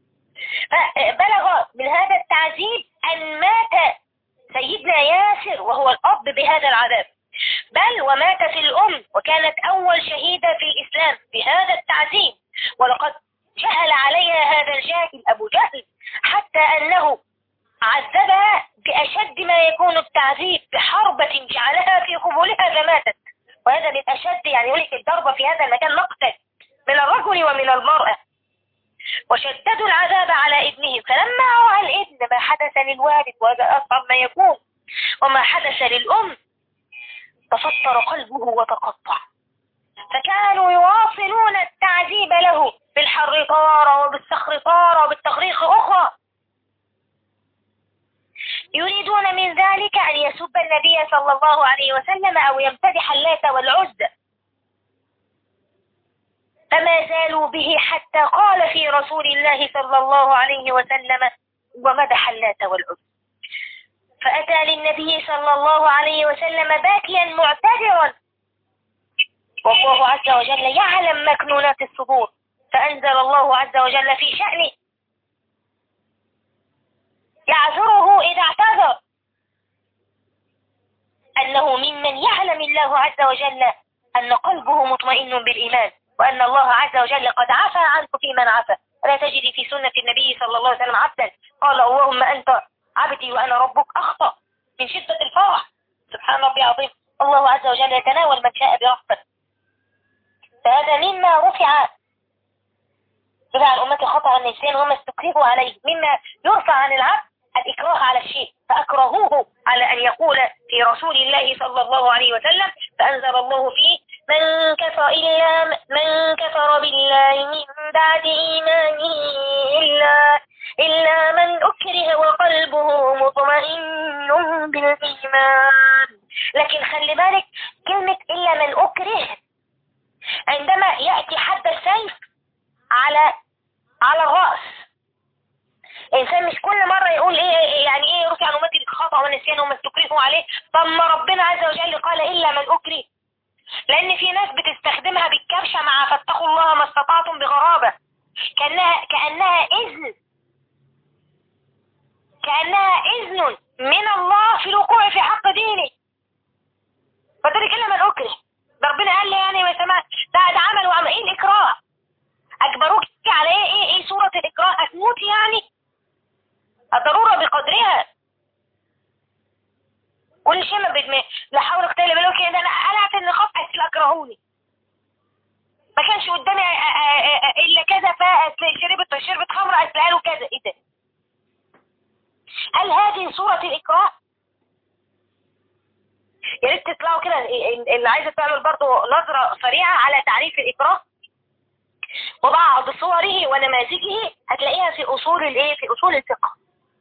فبلغ من هذا التعذيب أن مات سيدنا ياسر وهو الأب بهذا العذاب بل ومات في الأم وكانت أول شهيدة في الإسلام بهذا التعذيب ولقد جهل عليها هذا الجاهل أبو جهل حتى أنه عذبها بأشد ما يكون التعذيب بحربة جعلها في قبولها فماتت وهذا من أشد يعني يقول لك الضربة في هذا المكان مقتل من الرجل ومن المرأة وشددوا العذاب على ابنهم فلما رأى الابن ما حدث للوالد وهذا أصعب ما يكون وما حدث للأم تفطر قلبه وتقطع فكانوا يواصلون التعذيب له بالحر طارة وبالصخر طارة وبالتغريق أخرى يريدون من ذلك أن يسب النبي صلى الله عليه وسلم أو يمتدح اللات والعزى فما زالوا به حتى قال في رسول الله صلى الله عليه وسلم ومدح اللات والعزى فأتى للنبي صلى الله عليه وسلم باكيا معتذرا والله عز وجل يعلم مكنونات الصدور فأنزل الله عز وجل في شأنه يعذره إذا اعتذر أنه ممن يعلم الله عز وجل أن قلبه مطمئن بالإيمان وأن الله عز وجل قد عفى عنه في من عفى لا تجد في سنة النبي صلى الله عليه وسلم عبدا قال اللهم أنت عبدي وأنا ربك أخطأ من شدة الفرح سبحان ربي عظيم الله عز وجل يتناول من شاء برحمة فهذا مما رفع رفع عن أمة خطأ النسيان وما استكرهوا عليه مما يرفع عن العبد الإكراه على الشيء فأكرهوه على أن يقول في رسول الله صلى الله عليه وسلم فأنزل الله فيه من كفر إلا من كفر بالله من بعد إيمانه إلا إلا من أكره وقلبه مطمئن بالإيمان لكن خلي بالك كلمة إلا من أكره عندما يأتي حد السيف على على الرأس الإنسان مش كل مرة يقول إيه, إيه يعني إيه رفع عن أمتي الخطأ والنسيان وما استكرهوا عليه طب ما ربنا عز وجل قال إلا من أكره لأن في ناس بتستخدمها بالكبشة مع فاتقوا الله ما استطعتم بغرابة كأنها كأنها إذن كأنها إذن من الله في الوقوع في حق دينه فذلك إلا من أكره ربنا قال لي يعني ما سمعت ده ده عمل وعمل إيه الإكراه أجبروك على إيه إيه, إيه صورة الإكراه هتموت يعني الضرورة بقدرها كل شيء ما بدماغ لا حول ولا قوه الا بالله كده انا قلعت النقاب اصل اكرهوني ما كانش قدامي الا كذا فشربت شربت خمره اصل قالوا كذا ايه ده هل هذه صورة الإكراه يا ريت تطلعوا كده اللي عايزة تعمل برضه نظرة سريعة على تعريف الإكراه وبعض صوره ونماذجه هتلاقيها في أصول الإيه في أصول الفقه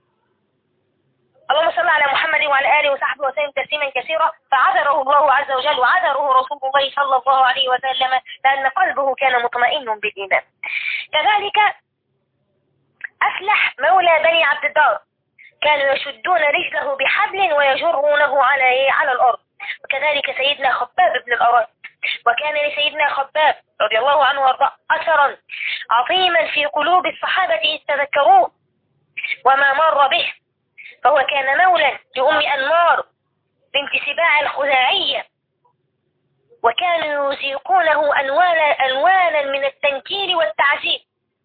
اللهم صل على محمد وعلى آله وصحبه وسلم تسليما كثيرا فعذره الله عز وجل وعذره رسول الله صلى الله عليه وسلم لأن قلبه كان مطمئن بالإيمان كذلك أفلح مولى بني عبد الدار كانوا يشدون رجله بحبل ويجرونه على إيه؟ على الأرض وكذلك سيدنا خباب بن الأراد وكان لسيدنا خباب رضي الله عنه وارضاه أثرا عظيما في قلوب الصحابة إذ تذكروه وما مر به فهو كان مولا لأم أنمار بنت سباع الخزاعية وكانوا يزيقونه أنوانا, أنوانا من التنكيل والتعذيب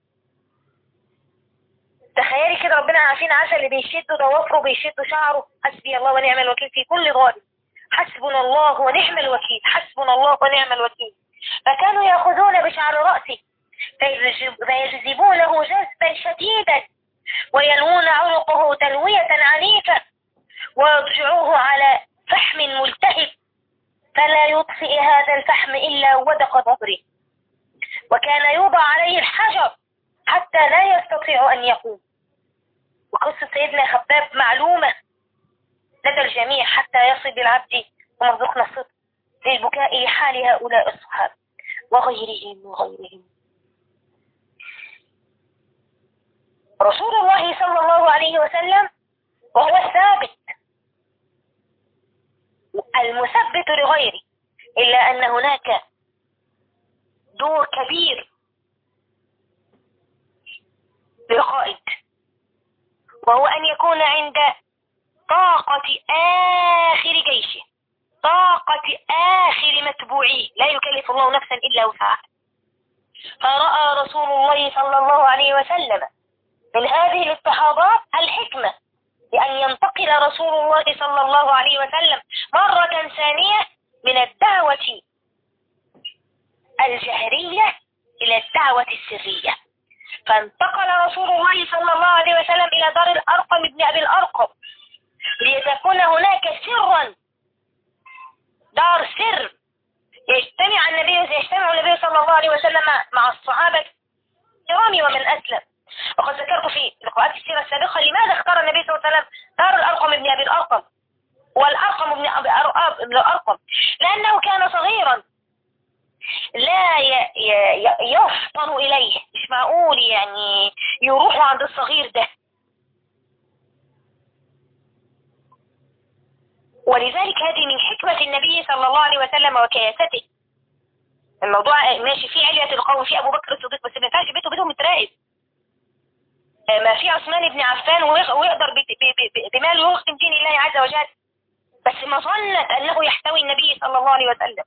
تخيلي كده ربنا عارفين عسل اللي بيشد ضوافره بيشد شعره حسبي الله ونعم الوكيل في كل ظالم حسبنا الله ونعم الوكيل حسبنا الله ونعم الوكيل فكانوا يأخذون بشعر رأسه فيجذبونه جذبا شديدا ويلوون عنقه تلوية عنيفة ويضجعوه على فحم ملتهب فلا يطفئ هذا الفحم إلا ودق ظهره وكان يوضع عليه الحجر حتى لا يستطيع أن يقوم وقصة سيدنا خباب معلومة لدى الجميع حتى يصل بالعبد ومرزقنا الصدق للبكاء لحال هؤلاء الصحابة وغيرهم وغيرهم رسول الله صلى الله عليه وسلم وهو الثابت المثبت لغيره إلا أن هناك دور كبير للقائد وهو أن يكون عند طاقة آخر جيشه طاقة آخر متبوعيه لا يكلف الله نفسا إلا وسعها فرأى رسول الله صلى الله عليه وسلم من هذه الاضطهادات الحكمة لأن ينتقل رسول الله صلى الله عليه وسلم مرة ثانية من الدعوة الجهرية إلى الدعوة السرية فانتقل رسول الله صلى الله عليه وسلم إلى دار الأرقم ابن أبي الأرقم ليتكون هناك سرا دار سر يجتمع النبي يجتمع النبي صلى الله عليه وسلم مع الصحابة الكرام ومن أسلم وقد ذكرت في لقاءات السيرة السابقة لماذا اختار النبي صلى الله عليه وسلم دار الأرقم ابن أبي الأرقم والأرقم ابن أبي ابن الأرقم لأنه كان صغيرا لا يفطن إليه مش معقول يعني يروحوا عند الصغير ده ولذلك هذه من حكمة النبي صلى الله عليه وسلم وكياسته الموضوع ماشي فيه علية القوم في أبو بكر الصديق بس ما ينفعش بيته بيته متراقب ما في عثمان بن عفان ويقدر بماله يخدم دين الله عز وجل بس مظنة أنه يحتوي النبي صلى الله عليه وسلم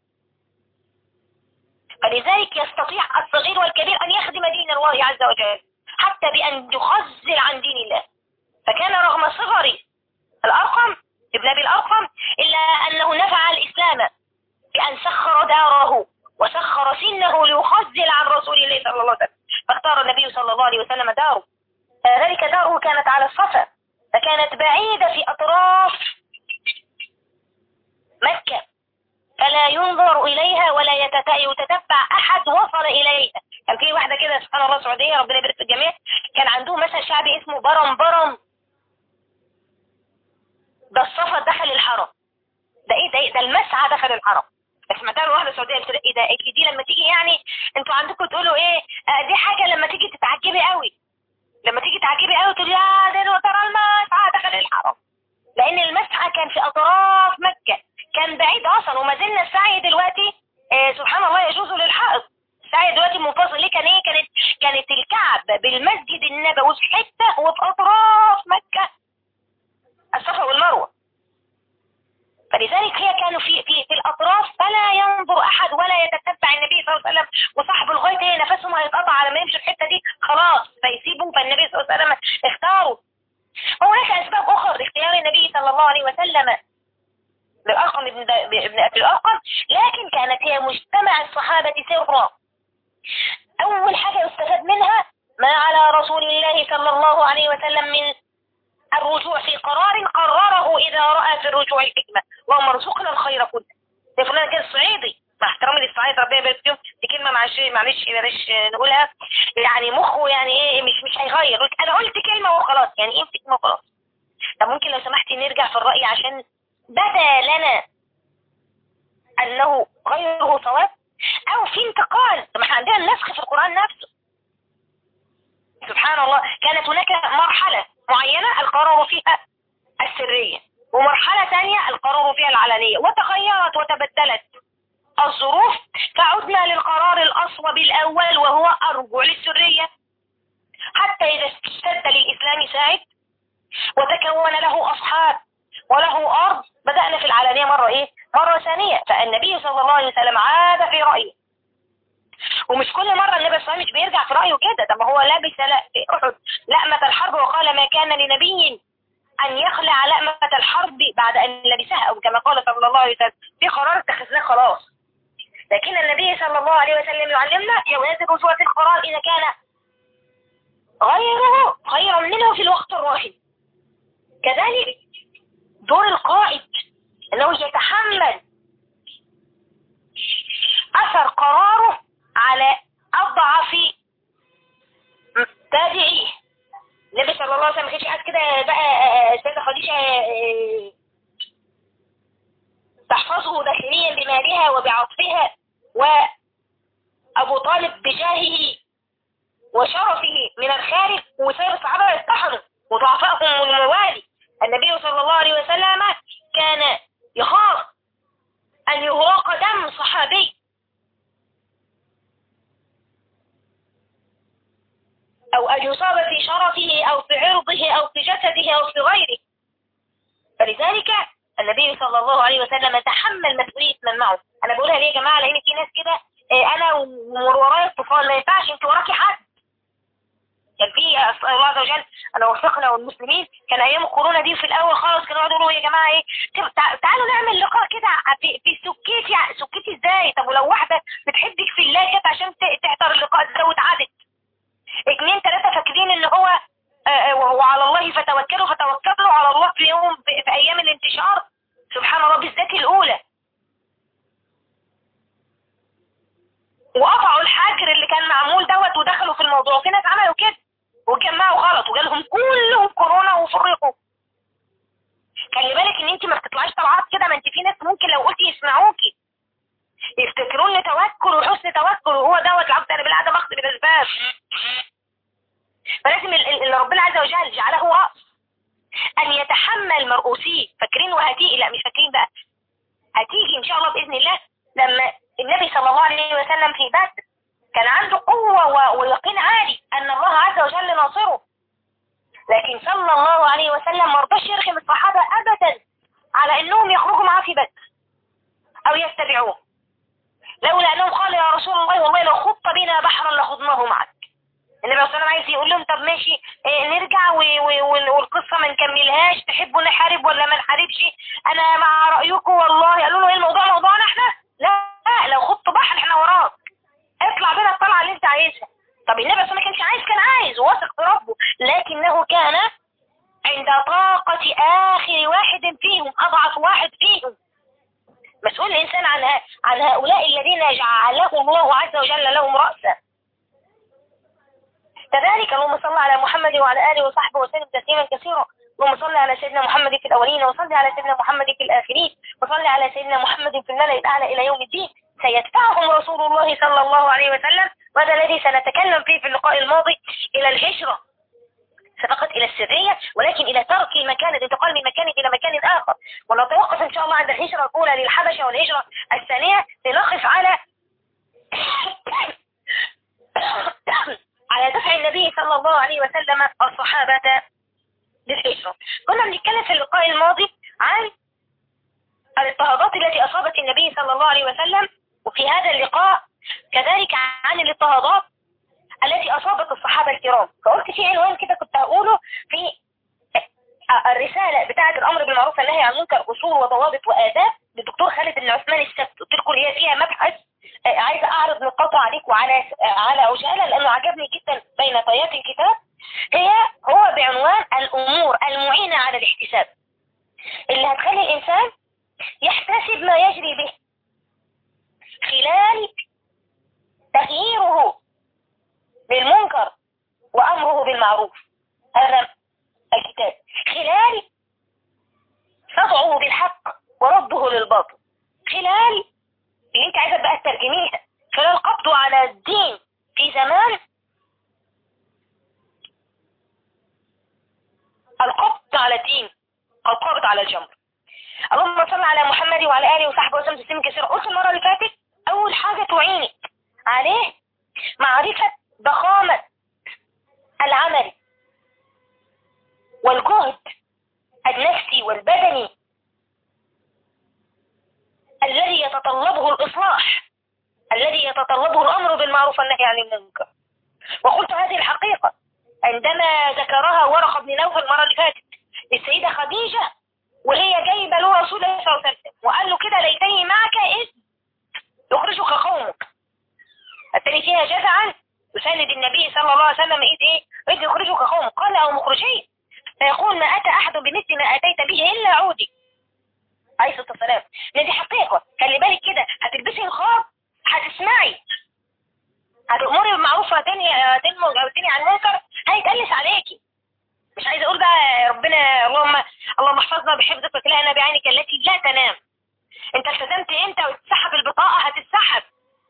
فلذلك يستطيع الصغير والكبير أن يخدم دين الله عز وجل حتى بأن يخزل عن دين الله فكان رغم صغر الأرقم ابن أبي الأرقم إلا أنه نفع الإسلام بأن سخر داره وسخر سنه ليخزل عن رسول الله صلى الله عليه وسلم فاختار النبي صلى الله عليه وسلم داره ذلك داره كانت على الصفا فكانت بعيدة في أطراف مكة فلا ينظر إليها ولا يتتبع أحد وصل إليها كان في واحدة كده سبحان الله سعودية ربنا يبارك في الجميع كان عندهم مثل شعبي اسمه برم برم ده الصفا دخل الحرم ده ايه ده, إيه؟ ده المسعى دخل الحرم سمعتها له واحده سعوديه قلت ايه ده إيه دي لما تيجي يعني انتوا عندكم تقولوا ايه آه دي حاجه لما تيجي تتعجبي قوي لما تيجي تعجبي قوي تقولي يا ده ترى المسعى دخل الحرم لان المسعى كان في اطراف مكه كان بعيد اصلا وما زلنا السعي دلوقتي آه سبحان الله يجوز للحائط السعي دلوقتي منفصل ليه كان ايه كانت كانت الكعبه بالمسجد النبوي في حته وفي اطراف مكه الصفا والمروه فلذلك هي كانوا في في, في الاطراف فلا ينظر احد ولا يتتبع النبي صلى الله عليه وسلم وصاحب الغايه هي نفسهم هيتقطع على ما يمشي الحته دي خلاص فيسيبوا فالنبي صلى الله عليه وسلم اختاروا هناك اسباب اخرى لاختيار النبي صلى الله عليه وسلم للأرقم ابن ابن أبي الأرقم لكن كانت هي مجتمع الصحابة سرا أول حاجة يستفاد منها ما على رسول الله صلى الله عليه وسلم من الرجوع في قرار قرره إذا رأى في الرجوع الحكمة وهو مرزقنا الخير كله زي فلان كان صعيدي مع احترامي للصعيد ربنا يبارك فيهم دي كلمة معلش معلش بلاش نقولها يعني مخه يعني ايه مش مش هيغير انا قلت كلمة وخلاص يعني ايه كلمة وخلاص طب ممكن لو سمحتي نرجع في الرأي عشان بدا لنا انه غيره صواب او في انتقال طب احنا عندنا النسخ في القرآن نفسه سبحان الله كانت هناك مرحلة معينة القرار فيها السرية ومرحلة ثانية القرار فيها العلنية وتغيرت وتبدلت الظروف فعدنا للقرار الأصوب الأول وهو الرجوع للسرية حتى إذا اشتد للإسلام ساعد وتكون له أصحاب وله أرض بدأنا في العلنية مرة إيه مرة ثانية فالنبي صلى الله عليه وسلم عاد في رأيه ومش كل مرة النبي صلى الله عليه وسلم مش بيرجع في رأيه كده ده ما هو لابس في أحد لأمة الحرب وقال ما كان لنبي أن يخلع لأمة الحرب بعد أن لبسها أو كما قال صلى الله عليه وسلم في قرار اتخذناه خلاص لكن النبي صلى الله عليه وسلم يعلمنا جواز الرجوع في القرار إذا كان غيره خيرا منه في الوقت الراهن كذلك دور القائد أنه يتحمل أثر قراره على أضعف تابعيه النبي صلى الله عليه وسلم ما كانش قاعد كده بقى السيدة خديجة تحفظه داخليا بمالها وبعطفها وأبو طالب بجاهه وشرفه من الخارج وسير الصحابة يستحنوا وضعفائهم الموالي النبي صلى الله عليه وسلم كان يخاف أن يهراق دم صحابي أو أن يصاب في شرفه أو في عرضه أو في جسده أو في غيره فلذلك النبي صلى الله عليه وسلم تحمل مسؤولية من معه أنا بقولها ليه يا جماعة لأن في ناس كده آه، أنا ورايا الطفال ما ينفعش أنت وراكي حد كان في الله عز وجل انا وفقنا والمسلمين كان ايام الكورونا دي في الاول خالص كانوا يقعدوا يا جماعه ايه تعالوا نعمل لقاء كده في في سكيتي سكيتي ازاي طب ولو واحده بتحبك في الله كده عشان تحضر اللقاء ده وتعادت اتنين تلاته فاكرين ان هو آه، آه، وعلى الله فتوكلوا فتوكلوا على الله في يوم في ايام الانتشار سبحان الله بالذات الاولى وقطعوا الحجر اللي كان معمول دوت ودخلوا في الموضوع في ناس عملوا كده وجمعوا غلط وجالهم كلهم كورونا وفرقوا انت في ناس ممكن لو قلتي يسمعوكي يفتكروا ان توكل وحسن توكل وهو دوت العبد انا بالعاده باخد بالاسباب فلازم اللي ربنا عز وجل جعله راس ان يتحمل مرؤوسيه فاكرين وهتيجي لا مش فاكرين بقى هتيجي ان شاء الله باذن الله لما النبي صلى الله عليه وسلم في بدر كان عنده قوة ويقين عالي ان الله عز وجل ناصره لكن صلى الله عليه وسلم ما رضاش يرغم الصحابة ابدا على انهم يخرجوا معاه في بدر او يتبعوه لولا انهم قالوا يا رسول الله والله لو خط بنا بحرا لخضناه معك النبي صلى الله عليه وسلم عايز يقول لهم طب ماشي إيه نرجع والقصه ما نكملهاش تحبوا نحارب ولا ما نحاربش انا مع رايكم والله قالوا له ايه الموضوع موضوعنا احنا لا لو خط بحر احنا وراك اطلع بينا الطلعه اللي انت عايزها طب النبي صلى الله عليه وسلم ما كانش عايز كان عايز واثق في ربه لكنه كان عند طاقة آخر واحد فيهم أضعف واحد فيهم مسؤول الإنسان عن عن هؤلاء الذين جعلهم الله عز وجل لهم رأسا كذلك اللهم صل على محمد وعلى آله وصحبه وسلم تسليما كثيرا اللهم صل على سيدنا محمد في الأولين وصل على سيدنا محمد في الآخرين وصل على سيدنا محمد في الملأ الأعلى إلى يوم الدين سيدفعهم رسول الله صلى الله عليه وسلم وهذا الذي سنتكلم فيه في اللقاء الماضي إلى الهجرة فقط إلى السرية ولكن إلى ترك المكان الانتقال من مكان إلى مكان آخر ونتوقف إن شاء الله عند الهجرة الأولى للحبشة والهجرة الثانية لنقف على على دفع النبي صلى الله عليه وسلم الصحابة للهجرة كنا بنتكلم في اللقاء الماضي عن الاضطهادات التي أصابت النبي صلى الله عليه وسلم وفي هذا اللقاء كذلك عن الاضطهادات التي أصابت الصحابة الكرام فقلت في عنوان كده كنت هقوله في الرسالة بتاعة الأمر بالمعروف والنهي عن المنكر أصول وضوابط وآداب للدكتور خالد بن عثمان السبت قلت لكم هي فيها مبحث عايزة أعرض نقاطه عليكم على على عجالة لأنه عجبني جدا بين طيات الكتاب هي هو بعنوان الأمور المعينة على الاحتساب اللي هتخلي الإنسان يحتسب ما يجري به خلال تغييره بالمنكر وأمره بالمعروف هذا الكتاب خلال صدعه بالحق ورده للباطل خلال اللي انت عايزة بقى تترجميها خلال قبضه على الدين في زمان القبض على الدين القبض على الجمر اللهم صل على محمد وعلى آله وصحبه وسلم تسليم كثيرا قلت المرة اللي فاتت أول حاجة تعينك عليه معرفة ضخامة العمل والجهد النفسي والبدني الذي يتطلبه الإصلاح الذي يتطلبه الأمر بالمعروف والنهي عن المنكر وقلت هذه الحقيقة عندما ذكرها ورقة بن نوفل المرة اللي فاتت للسيدة خديجة وهي جايبة له رسول الله صلى الله عليه وسلم وقال له كده ليتني معك إذ يخرجك قومك التالي فيها جزعا يساند النبي صلى الله عليه وسلم إذ إيه إذ يخرجك قومك قال أو مخرجين فيقول ما أتى أحد بمثل ما أتيت به إلا عودي عليه الصلاة والسلام دي حقيقة خلي بالك كده هتلبسي الخاب هتسمعي هتأمري بالمعروف وهتنهي هتنهي عن المنكر هيتقلس عليكي مش عايزه اقول بقى ربنا اللهم اللهم احفظنا بحفظك وكلانا بعينك التي لا تنام انت التزمت امتى وتسحب البطاقه هتتسحب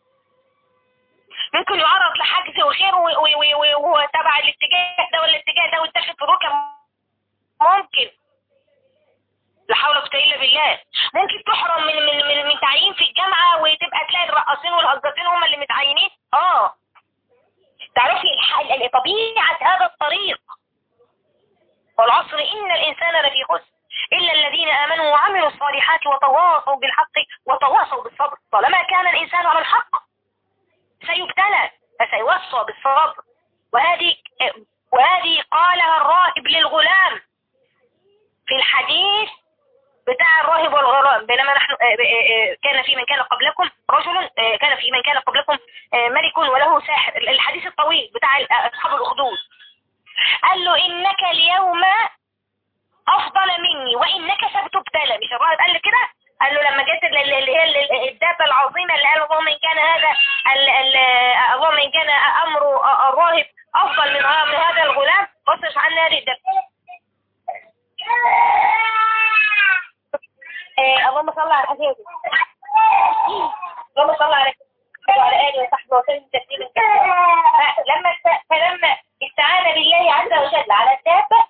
ممكن يعرض لحجز وخير وهو تبع الاتجاه ده والاتجاه ده ويتاخد في ركب ممكن لا حول ولا قوه الا بالله ممكن تحرم من من من, من تعيين في الجامعه وتبقى تلاقي الرقاصين والهجاصين هم اللي متعينين اه تعرفي طبيعه هذا الطريق والعصر إن الإنسان لفي خسر إلا الذين آمنوا وعملوا الصالحات وتواصوا بالحق وتواصوا بالصبر طالما كان الإنسان على الحق سيبتلى فسيوصى بالصبر وهذه وهذه قالها الراهب للغلام في الحديث بتاع الراهب والغرام بينما نحن كان في من كان قبلكم رجل كان في من كان قبلكم ملك وله ساحر الحديث الطويل بتاع أصحاب الأخدود قال له إنك اليوم أفضل مني وإنك ستبتلى مش الراهب قال له كده قال له لما جت اللي هي الدابة العظيمة اللي قال اللهم إن كان هذا اللهم إن كان أمر الراهب أفضل من هذا الغلام فاصرف عنا هذه الدابة اللهم صل على الحديث اللهم صل على وعلى آله وصحبه وسلم تسليما كثيرا فلما فلما استعان بالله عز وجل على الدابة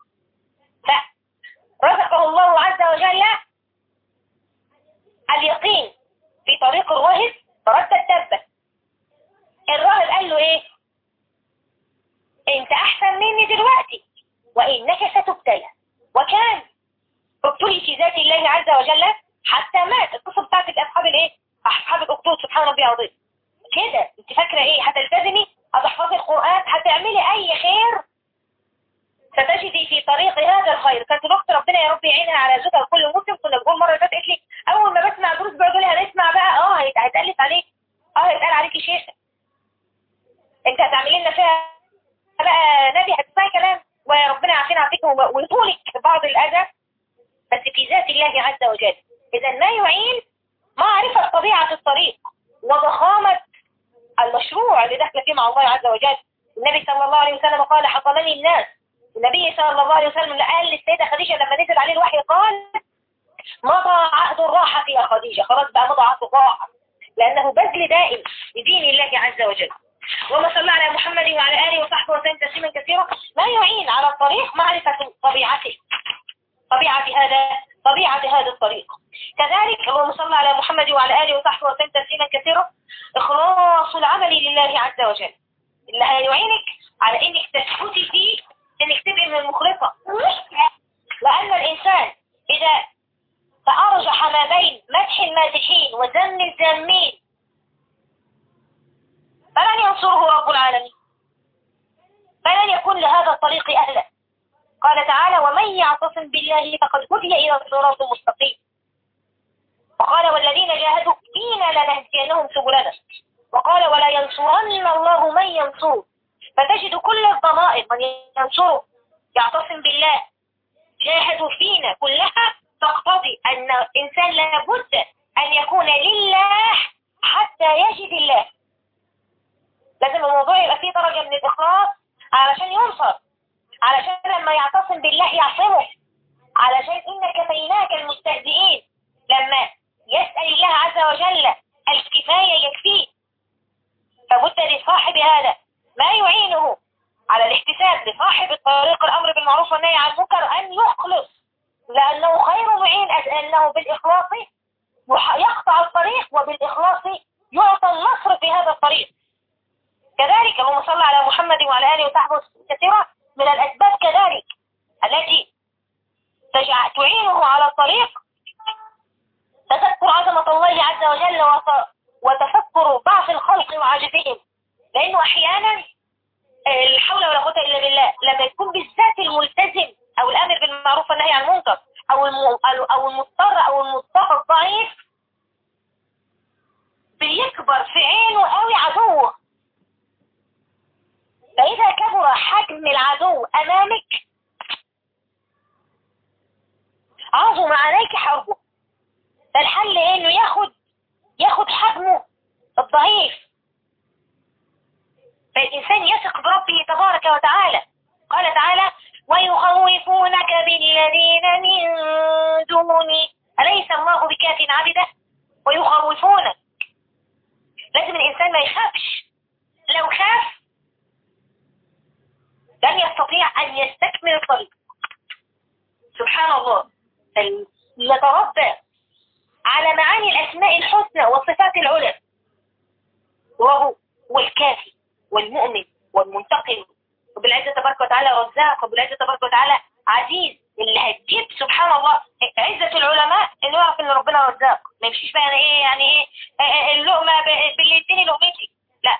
فرزقه الله عز وجل اليقين في طريق الراهب فرد الدابة الراهب قال له ايه انت احسن مني دلوقتي وانك ستبتلى وكان ابتلي في ذات الله عز وجل حتى مات القصه بتاعت اصحاب الايه اصحاب الاخدود سبحان ربي العظيم كده انت فاكره ايه هتلتزمي هتحفظي القران هتعملي اي خير ستجدي في طريق هذا الخير كانت الاخت ربنا يا رب يعينها على زوجها كل موسم كنا بنقول مره فاتت قالت لي اول ما بسمع دروس بيقعدوا لي هنسمع بقى اه هيتالف عليك اه هيتقال عليكي شيخه انت هتعملي لنا فيها بقى نبي هتسمعي كلام وربنا عارفين عافيك ويطولك بعض الاذى بس في ذات الله عز وجل اذا ما يعين معرفة طبيعة الطريق وضخامة المشروع اللي داخل فيه مع الله عز وجل النبي صلى الله عليه وسلم قال حطمني الناس النبي صلى الله عليه وسلم قال للسيدة خديجة لما نزل عليه الوحي قال مضى عهد الراحة يا خديجة خلاص بقى مضى عهد الراحة لأنه بذل دائم لدين الله عز وجل وما صلى على محمد وعلى آله وصحبه وسلم تسليما كثيرا ما يعين على الطريق معرفة طبيعته طبيعة هذا طبيعة هذا الطريق كذلك اللهم صل على محمد وعلى آله وصحبه وسلم تسليما كثيرا إخلاص العمل لله عز وجل اللي هيعينك على إنك تثبتي فيه إنك تبقي من المخلصة لأن الإنسان إذا تأرجح ما بين مدح المادحين وذم الذامين فلن ينصره رب العالمين فلن يكون لهذا الطريق أهلا قال تعالى ومن يعتصم بالله فقد هدي إلى الصراط المستقيم وقال والذين جاهدوا فينا لنهدينهم سبلنا وقال ولا ينصرن الله من ينصر فتجد كل الضمائر من ينصره يعتصم بالله جاهدوا فينا كلها تقتضي أن الإنسان لابد أن يكون لله حتى يجد الله لازم الموضوع يبقى فيه درجة من الإخلاص علشان ينصر علشان لما يعتصم بالله يعصمه علشان إن كفيناك المستهزئين لما يسأل الله عز وجل الكفاية يكفيه فبد لصاحب هذا ما يعينه على الاحتساب لصاحب الطريق الأمر بالمعروف والنهي عن المنكر أن يخلص لأنه خير معين أنه بالإخلاص يقطع الطريق وبالإخلاص يعطى النصر في هذا الطريق كذلك اللهم صل على محمد وعلى آله وصحبه كثيرا من الأسباب كذلك التي تعينه على الطريق تذكر عظمة الله عز وجل وتفكر ضعف الخلق وعجزهم لأنه أحيانا الحول ولا قوة إلا بالله لما يكون بالذات الملتزم أو الأمر بالمعروف والنهي عن المنكر أو أو المضطر أو المضطر الضعيف بيكبر في عينه قوي عدوه فإذا كبر حجم العدو أمامك عظم عليك حربه فالحل إنه ياخد ياخد حجمه الضعيف فالإنسان يثق بربه تبارك وتعالى قال تعالى ويخوفونك بالذين من دوني أليس الله بكاف عبده ويخوفونك لازم الإنسان ما يخافش لو خاف لن يستطيع أن يستكمل الطريق سبحان الله يتربى على معاني الأسماء الحسنى والصفات العلى وهو والكافي والمؤمن والمنتقم وبالعزة تبارك وتعالى رزاق وبالعزة تبارك وتعالى عزيز اللي هتجيب سبحان الله عزة العلماء انه يعرف ان ربنا رزاق ما يمشيش بقى انا ايه يعني ايه اللقمة باللي يديني لقمتي لا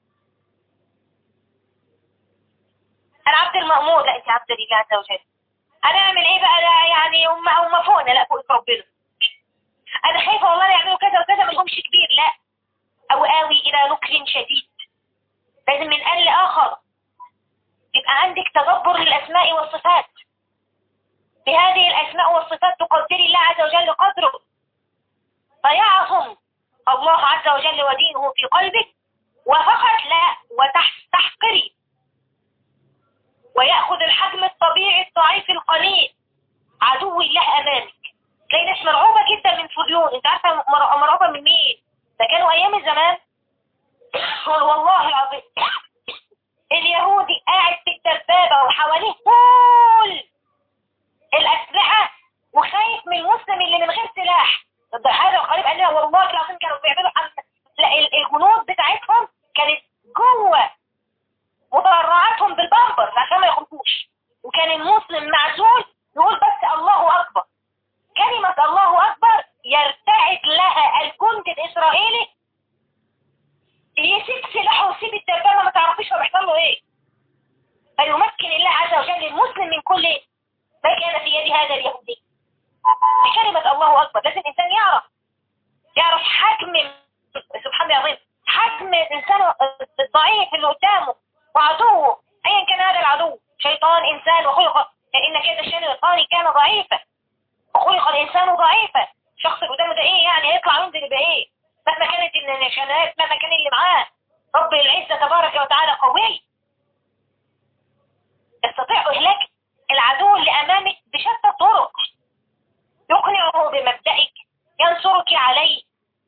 انا عبد المأمور لا انت عبد لله عز وجل انا اعمل ايه بقى لا يعني هم هم فوقنا لا فوق ربنا انا خايفه والله يعملوا كذا وكذا ما لهمش كبير لا او اوي الى نكر شديد لازم من آن لآخر يبقى عندك تدبر للأسماء والصفات بهذه الأسماء والصفات تقدري الله عز وجل قدره فيعظم الله عز وجل ودينه في قلبك وفقط لا وتحقري ويأخذ الحجم الطبيعي الضعيف القليل عدو الله أمامك تلاقي ناس مرعوبة جدا من صهيون انت عارفة مرعوبة من مين ده كانوا ايام الزمان قول والله العظيم اليهودي قاعد في الدبابة وحواليه كل الأسلحة وخايف من المسلم اللي من غير سلاح الضحايا القريب قال لها والله العظيم كانوا بيعملوا لا الجنود بتاعتهم كانت جوه مدرعاتهم بالبامبرز عشان ما يخرجوش وكان المسلم معزول يقول بس الله أكبر كلمة الله أكبر يرتعد لها الجند الإسرائيلي يسيب سلاحه ويسيب الدبابة ما تعرفيش هو بيحصل له ايه فيمكن الله عز وجل المسلم من كل ما كان في يد هذا اليهودي بكلمة الله أكبر لازم الإنسان يعرف يعرف حجم سبحان الله العظيم حجم الإنسان الضعيف اللي قدامه وعدوه أيا كان هذا العدو شيطان إنسان وخلق إن كده الشيطان كان ضعيفا وخلق الإنسان ضعيفا الشخص اللي قدامه ده إيه يعني هيطلع ينزل يبقى إيه مهما كانت النشانات مهما كان اللي معاه رب العزة تبارك وتعالى قوي يستطيع إهلاك العدو اللي أمامك بشتى الطرق يقنعه بمبدئك ينصرك عليه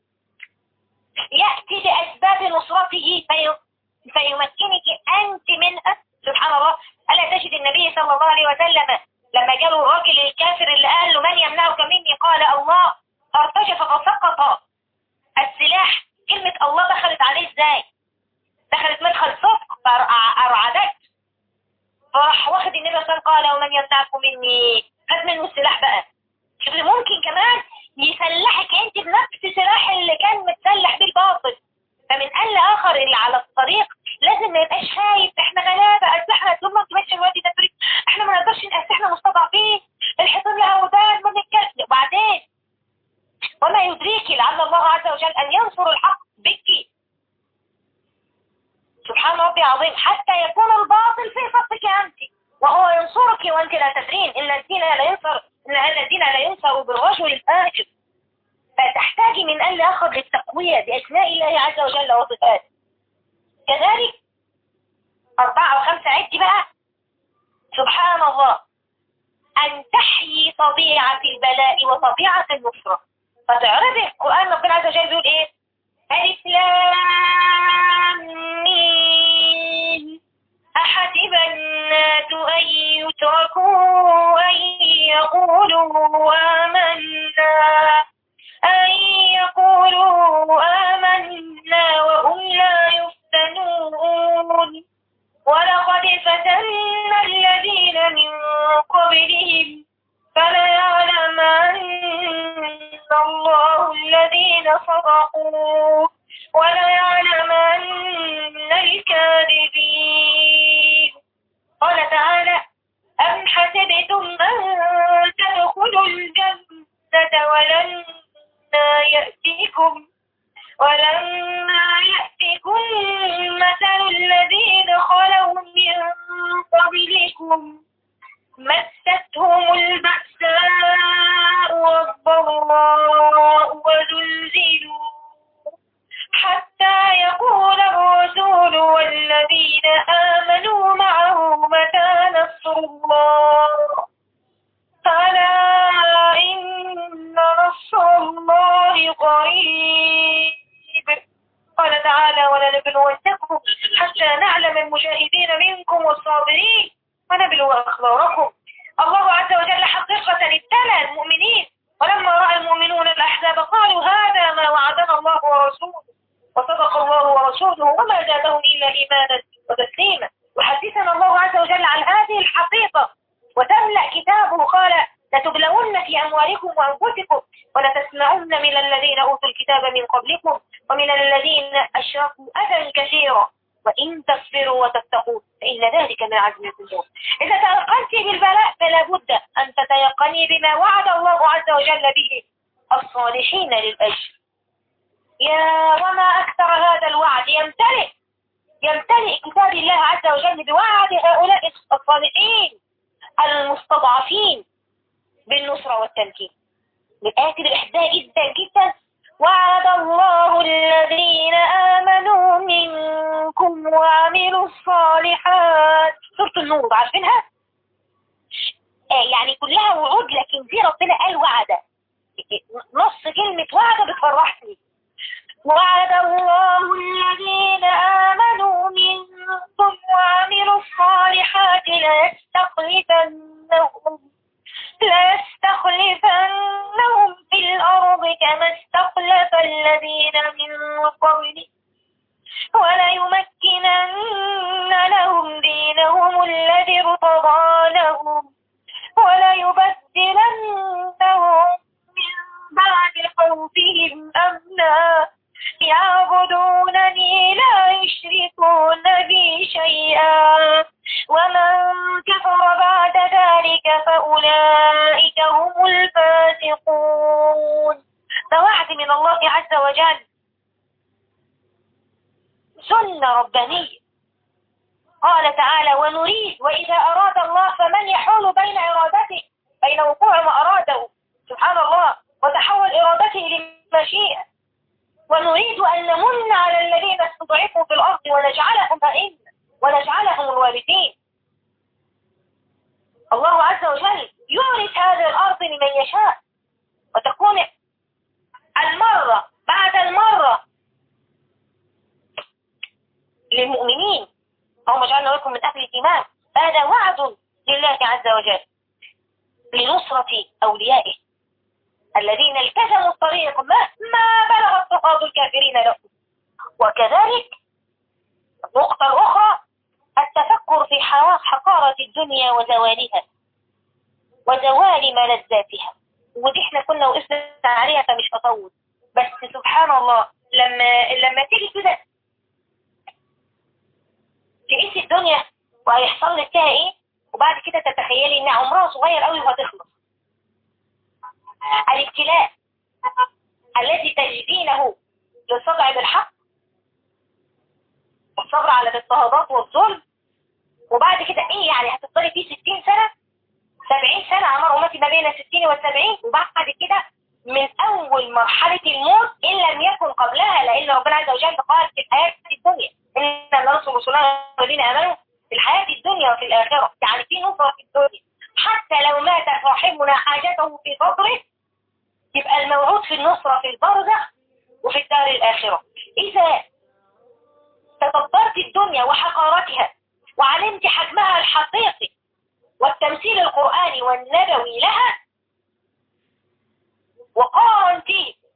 يأتي بأسباب نصرته في فيمكنك أنت منها سبحان الله ألا تجد النبي صلى الله عليه وسلم لما جاله الراجل الكافر اللي قال له من يمنعك مني قال الله ارتجف فسقط السلاح كلمة الله دخلت عليه ازاي دخلت مدخل صدق فأرعدت فراح واخد النبي صلى الله عليه وسلم قال ومن يمنعكم مني هات منه السلاح بقى شوف ممكن كمان يسلحك انت بنفس سلاح اللي كان متسلح بيه الباطل فمن قال آخر اللي على الطريق لازم ما يبقاش خايف احنا غلابة اسلحنا طول ما انت ماشي الوادي ده طريق احنا ما نقدرش احنا مستضعفين الحصان لها ودان ما نتكلم وبعدين وما يدريك لعل الله عز وجل ان ينصر الحق بك سبحان ربي عظيم حتى يكون الباطل في صفك انت وهو ينصرك وانت لا تدرين ان الدين لا ينصر ان هذا الدين لا ينصر بالرجل الفاجر فتحتاجي من أن أخذ للتقوية بأسماء الله عز وجل وصفاته كذلك أربعة وخمسة عد بقى سبحان الله أن تحيي طبيعة البلاء وطبيعة النصرة فتعرض القرآن ربنا عز وجل بيقول إيه ألف أحسب الناس أن يتركوا أن يقولوا آمنا أن يقولوا آمنا وهم لا يفتنون ولقد فتنا الذين من قبلهم فليعلمن الله الذين صدقوا وليعلمن الكاذبين قال تعالى أم حسبتم أن تدخلوا الجنة ولن يأتيكم ولما يأتكم مثل الذين خلوا من قبلكم مستهم البأساء والضراء وزلزلوا حتى يقول الرسول والذين آمنوا معه متى نصر الله فلا إن نصر الله قريب قال تعالى ولنبلونكم حتى نعلم المجاهدين منكم والصابرين ونبلو أخباركم الله عز وجل حقيقة ابتلى المؤمنين ولما رأى المؤمنون الأحزاب قالوا هذا ما وعدنا الله ورسوله وصدق الله ورسوله وما زادهم إلا إيمانا وتسليما وحدثنا الله عز وجل عن هذه الحقيقة وتملأ كتابه قال لتبلون في أموالكم وأنفسكم ولتسمعن من الذين أوتوا الكتاب من قبلكم ومن الذين أشركوا أذى كثيرا وإن تصبروا وتتقوا فإن ذلك من عزم الأمور إذا تيقنت بالبلاء فلا بد أن تتيقني بما وعد الله عز وجل به الصالحين للأجر يا وما أكثر هذا الوعد يمتلئ يمتلئ كتاب الله عز وجل بوعد هؤلاء الصالحين المستضعفين بالنصرة والتمكين الآية كده بحبها جدا جدا وعد الله الذين آمنوا منكم وعملوا الصالحات سورة النور عارفينها؟ آه يعني كلها وعود لكن في ربنا قال وعد نص كلمة وعد بتفرحني وعد الله الذين آمنوا منكم وعملوا الصالحات ليستخلفنهم ليستخلفنهم في الأرض كما استخلف الذين من قبلهم وليمكنن لهم دينهم الذي ارتضى لهم وليبدلنهم من بعد خوفهم أمنا يعبدونني لا يشركون بي شيئا ومن كفر بعد ذلك فأولئك هم الفاسقون فوعد من الله عز وجل سنة ربانية قال تعالى ونريد وإذا أراد الله فمن يحول بين إرادته بين وقوع ما أراده سبحان الله وتحول إرادته لمشيئة ونريد أن نمن على الذين استضعفوا في الأرض ونجعلهم أئمة ونجعلهم الوارثين الله عز وجل يورث هذه الأرض لمن يشاء وتكون المرة بعد المرة للمؤمنين اللهم اجعلنا لكم من أهل الإيمان هذا وعد لله عز وجل لنصرة أوليائه الذين التزموا الطريق ما, ما بلغ اضطهاد الكافرين له وكذلك النقطة الأخرى التفكر في حقارة الدنيا وزوالها وزوال ملذاتها ودي احنا كنا وقفنا عليها فمش هطول بس سبحان الله لما لما تيجي كده تعيش الدنيا وهيحصل لك فيها ايه وبعد كده تتخيلي ان عمرها صغير قوي وهتخلص الابتلاء الذي تجدينه للصدع بالحق والصبر على الاضطهادات والظلم وبعد كده ايه يعني هتفضلي فيه 60 سنة 70 سنة عمر امتي ما بين 60 و 70 وبعد كده من اول مرحلة الموت ان لم يكن قبلها لان ربنا عز وجل قال في الحياة الدنيا ان نرسل رسلنا الذين امنوا في الحياة الدنيا وفي الاخرة يعني في نصرة في الدنيا حتى لو مات صاحبنا حاجته في صدره يبقى الموعود في النصرة في البرزخ وفي الدار الآخرة إذا تدبرت الدنيا وحقارتها وعلمت حجمها الحقيقي والتمثيل القرآني والنبوي لها وقارنت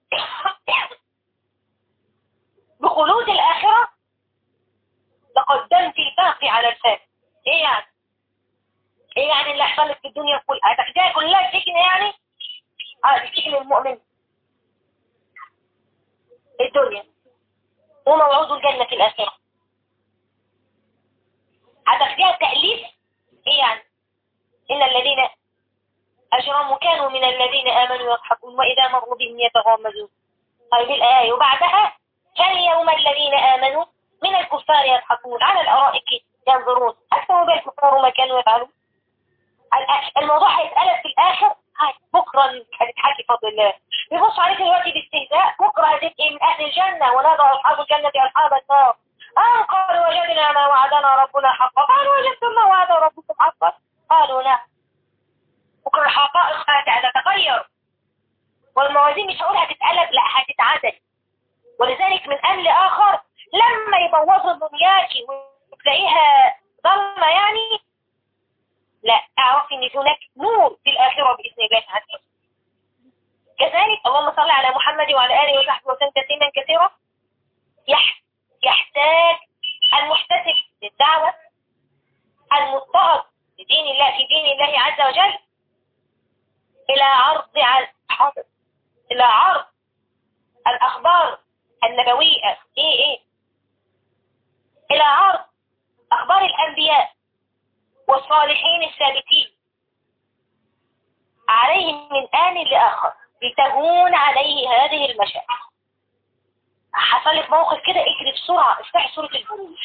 بخلود الآخرة لقدمت الباقي على الفات ايه يعني ايه يعني اللي حصل لك في الدنيا كلها هتاخديها كلها سجن يعني اه سجن المؤمن الدنيا وموعود الجنة في الآخرة هتاخديها تأليف ايه يعني إن الذين أجرموا كانوا من الذين آمنوا يضحكون وإذا مروا بهم يتغامزون هذه الآية وبعدها كاليوم الذين آمنوا من الكفار يضحكون على الأرائك ينظرون أكثر بالكفار ما كانوا يفعلون الموضوع هيتقلب في الآخر بكرة هتتحكي فضل الله يبص عليك دلوقتي باستهزاء بكرة هتبقي من أهل الجنة ونادى أصحاب الجنة أصحاب النار أن قالوا وجدنا ما وعدنا ربنا حقا قالوا وجدتم ما وعد ربكم حقا قالوا لا بكرة الحقائق هتتغير والموازين مش هقول هتتقلب لا هتتعدل ولذلك من أهل آخر لما يبوظوا دنياكي وتلاقيها ضلمة يعني لا اعرفي ان هناك نور في الآخرة بإذن الله تعالى كذلك اللهم صل على محمد وعلى آله وصحبه وسلم تسليما كثيرا يحتاج المحتسب للدعوة المضطهد لدين الله في دين الله عز وجل إلى عرض على حاضر إلى عرض الأخبار النبوية إيه إيه إلى عرض أخبار الأنبياء والصالحين الثابتين عليهم من آن لآخر لتهون عليه هذه المشاعر حصل لك موقف كده اجري بسرعة افتحي سورة البروج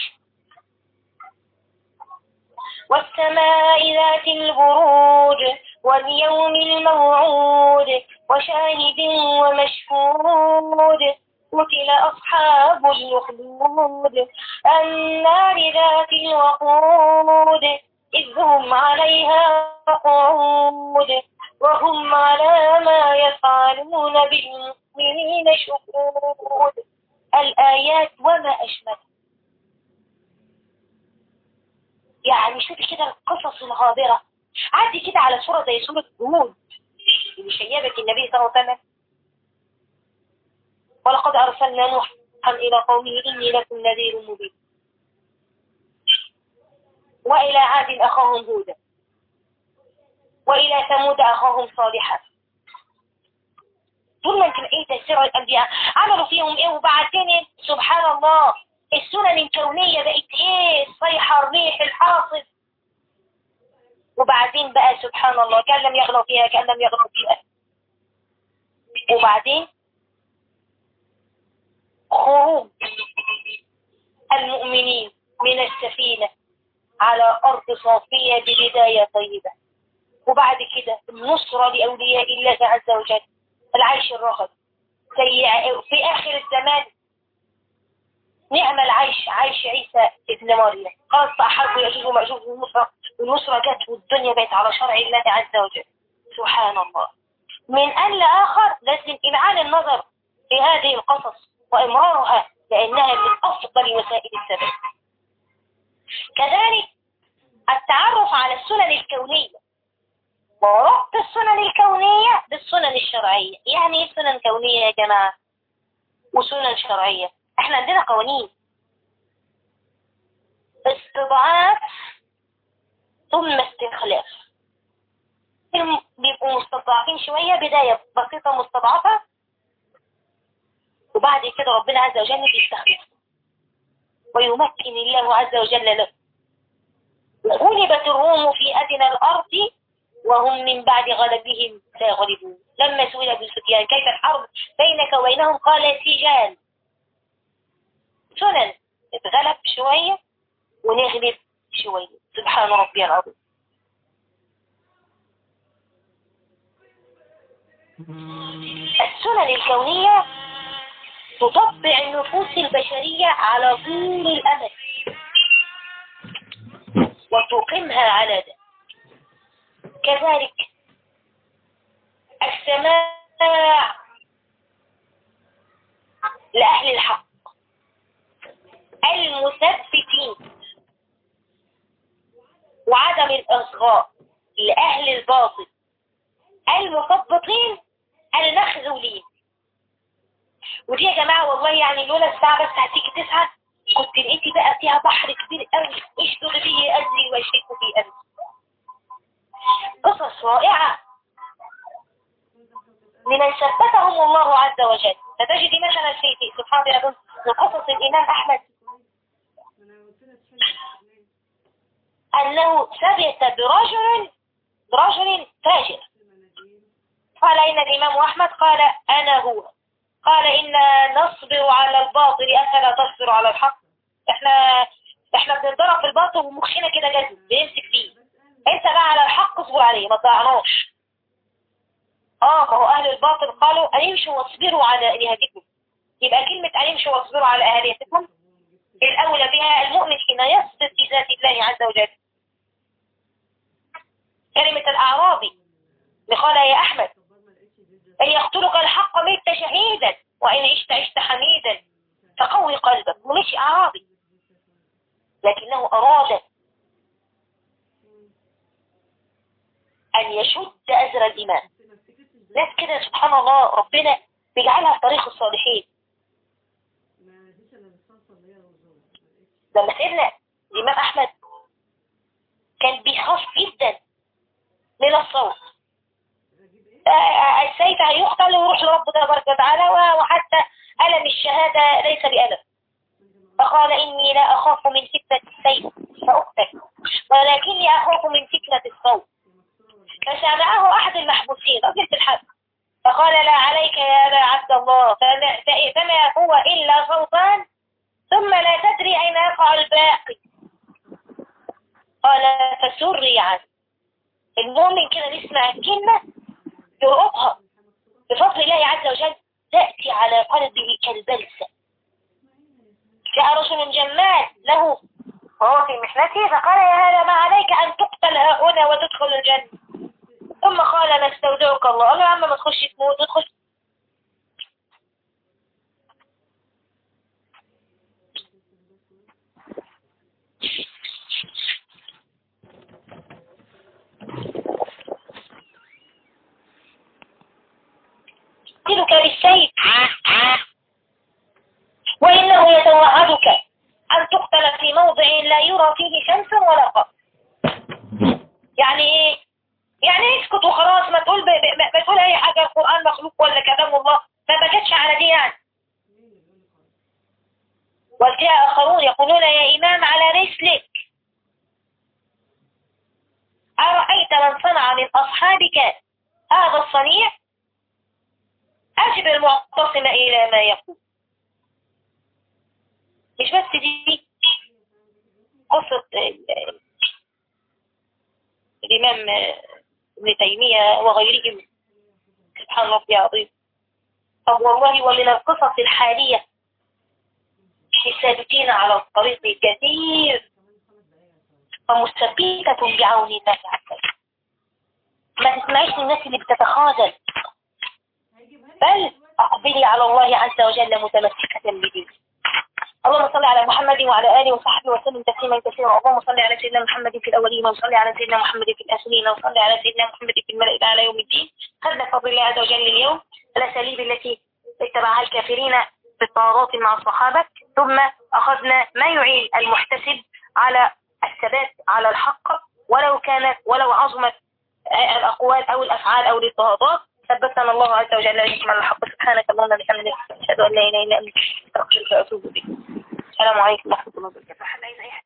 والسماء ذات البروج واليوم الموعود وشاهد ومشهود قتل أصحاب الأخدود النار ذات الوقود إذ هم عليها قعود وهم على ما يفعلون بالمؤمنين شهود الآيات وما أشمل يعني شوفي كده القصص الغابرة عدي كده على سورة زي سورة هود اللي شيبت النبي صلى الله عليه وسلم ولقد أرسلنا نوحا إلى قومه إني لكم نذير مبين وإلى عاد أخاهم هودا وإلى ثمود أخاهم صالحا طول ما انت ايه تيسير الأنبياء عملوا فيهم ايه وبعدين سبحان الله السنن الكونية بقت ايه الصيحة الريح الحاصل وبعدين بقى سبحان الله كان لم يغنوا فيها كان لم يغنوا فيها وبعدين خروج المؤمنين من السفينة على أرض صافية ببداية طيبة وبعد كده النصرة لأولياء الله عز وجل العيش الرغد في آخر الزمان نعم العيش عيش عيسى ابن مريم قال فأحب يجوز ومأجوز النصرة والنصرة جت والدنيا بقت على شرع الله عز وجل سبحان الله من أن لآخر لازم إمعان النظر في هذه القصص وإمرارها لأنها من أفضل وسائل السبب كذلك التعرف على السنن الكونية وربط السنن الكونية بالسنن الشرعية يعني ايه سنن كونية يا جماعة وسنن شرعية احنا عندنا قوانين استضعاف ثم استخلاف بيبقوا مستضعفين شوية بداية بسيطة مستضعفة وبعد كده ربنا عز وجل بيستخلف ويمكن الله عز وجل له غلبت الروم في أدنى الأرض وهم من بعد غلبهم سيغلبون لما سئل ابن سفيان كيف الحرب بينك وبينهم قال سجال سنن اتغلب شوية ونغلب شوية سبحان ربي العظيم السنن الكونية تطبع النفوس البشرية على طول الأمل وتقيمها على ذلك كذلك السماع لأهل الحق المثبتين وعدم الإصغاء لأهل الباطل المثبطين المخذولين ودي يا جماعة والله يعني لولا الساعة بس هتيجي تسعة كنت لقيتي بقى فيها بحر كبير قوي اشتغل به أزري واشيك في أزري قصص رائعة لمن ثبتهم الله عز وجل فتجد مثلا في في سبحان الله من قصص الإمام أحمد أنه ثبت برجل برجل فاجر قال إن الإمام أحمد قال أنا هو قال إنا نصبر على الباطل أفلا تصبر على الحق احنا احنا بنضرب في الباطل ومخنا كده جزم بيمسك فيه انت بقى على الحق اصبر عليه ما تضيعناش اه ما هو اهل الباطل قالوا امشوا واصبروا على الهتكم يبقى كلمة امشوا واصبروا على الهتكم الاولى بها المؤمن حين يصبر في ذات الله عز وجل كلمة الاعرابي قال يا احمد ان يقتلك الحق ميت شهيدا وان عشت عشت حميدا فقوي قلبك ومش اعرابي لكنه اراد أن يشد أزر الإيمان ناس كده سبحان الله ربنا بيجعلها في طريق الصالحين لما سيدنا الإمام أحمد كان بيخاف جدا من الصوت السيف هيقتل ويروح لرب تبارك وتعالى وحتى ألم الشهادة ليس بألم فقال إني لا أخاف من فتنة السيف فأقتل ولكني أخاف من فتنة الصوت فسمعه أحد المحبوسين رجل الحق فقال لا عليك يا أبا عبد الله فما هو إلا صوتان ثم لا تدري أين يقع الباقي قال فسري عنه المؤمن كده يسمع الكلمة يرقبها بفضل الله عز وجل تأتي على قلبه كالبلسة جاء رجل جمال له وهو في محنته فقال يا هذا ما عليك أن تقتل هنا وتدخل الجنة ثم قال نستودعك الله قال له يا عم ما تخش تموت وتخش يقتلك بالسيف وإنه يتوعدك أن تقتل في موضع لا يرى فيه شمس ولا قمر يعني ايه يعني اسكت وخلاص ما تقول ما تقول اي حاجة القرآن مخلوق ولا كلام الله ما بكتش على دي يعني وجاء آخرون يقولون يا إمام على رسلك أرأيت من صنع من أصحابك هذا الصنيع أجب المعتصم إلى ما يقول مش بس دي قصة الإمام ابن تيمية وغيرهم سبحان ربي عظيم طب والله ومن القصص الحالية الثابتين على الطريق كثير ومستفيدة بعون الله عز وجل ما تسمعيش الناس اللي بتتخاذل بل أقبلي على الله عز وجل متمسكة بدينه اللهم صل على محمد وعلى آله وصحبه وسلم تسليما كثيرا اللهم صل على سيدنا محمد في الأولين وصل على سيدنا محمد في الآخرين وصل على سيدنا محمد في الملأ على يوم الدين خذنا فضل الله عز وجل اليوم الأساليب التي اتبعها الكافرين في الطاغات مع الصحابة ثم أخذنا ما يعين المحتسب على الثبات على الحق ولو كانت ولو عظمت الأقوال أو الأفعال أو الاضطهادات ثبتنا الله عز وجل على الحق سبحانك اللهم وبحمدك أشهد أن لا إله إلا أنت أستغفرك وأتوب إليك السلام عليكم ورحمة الله وبركاته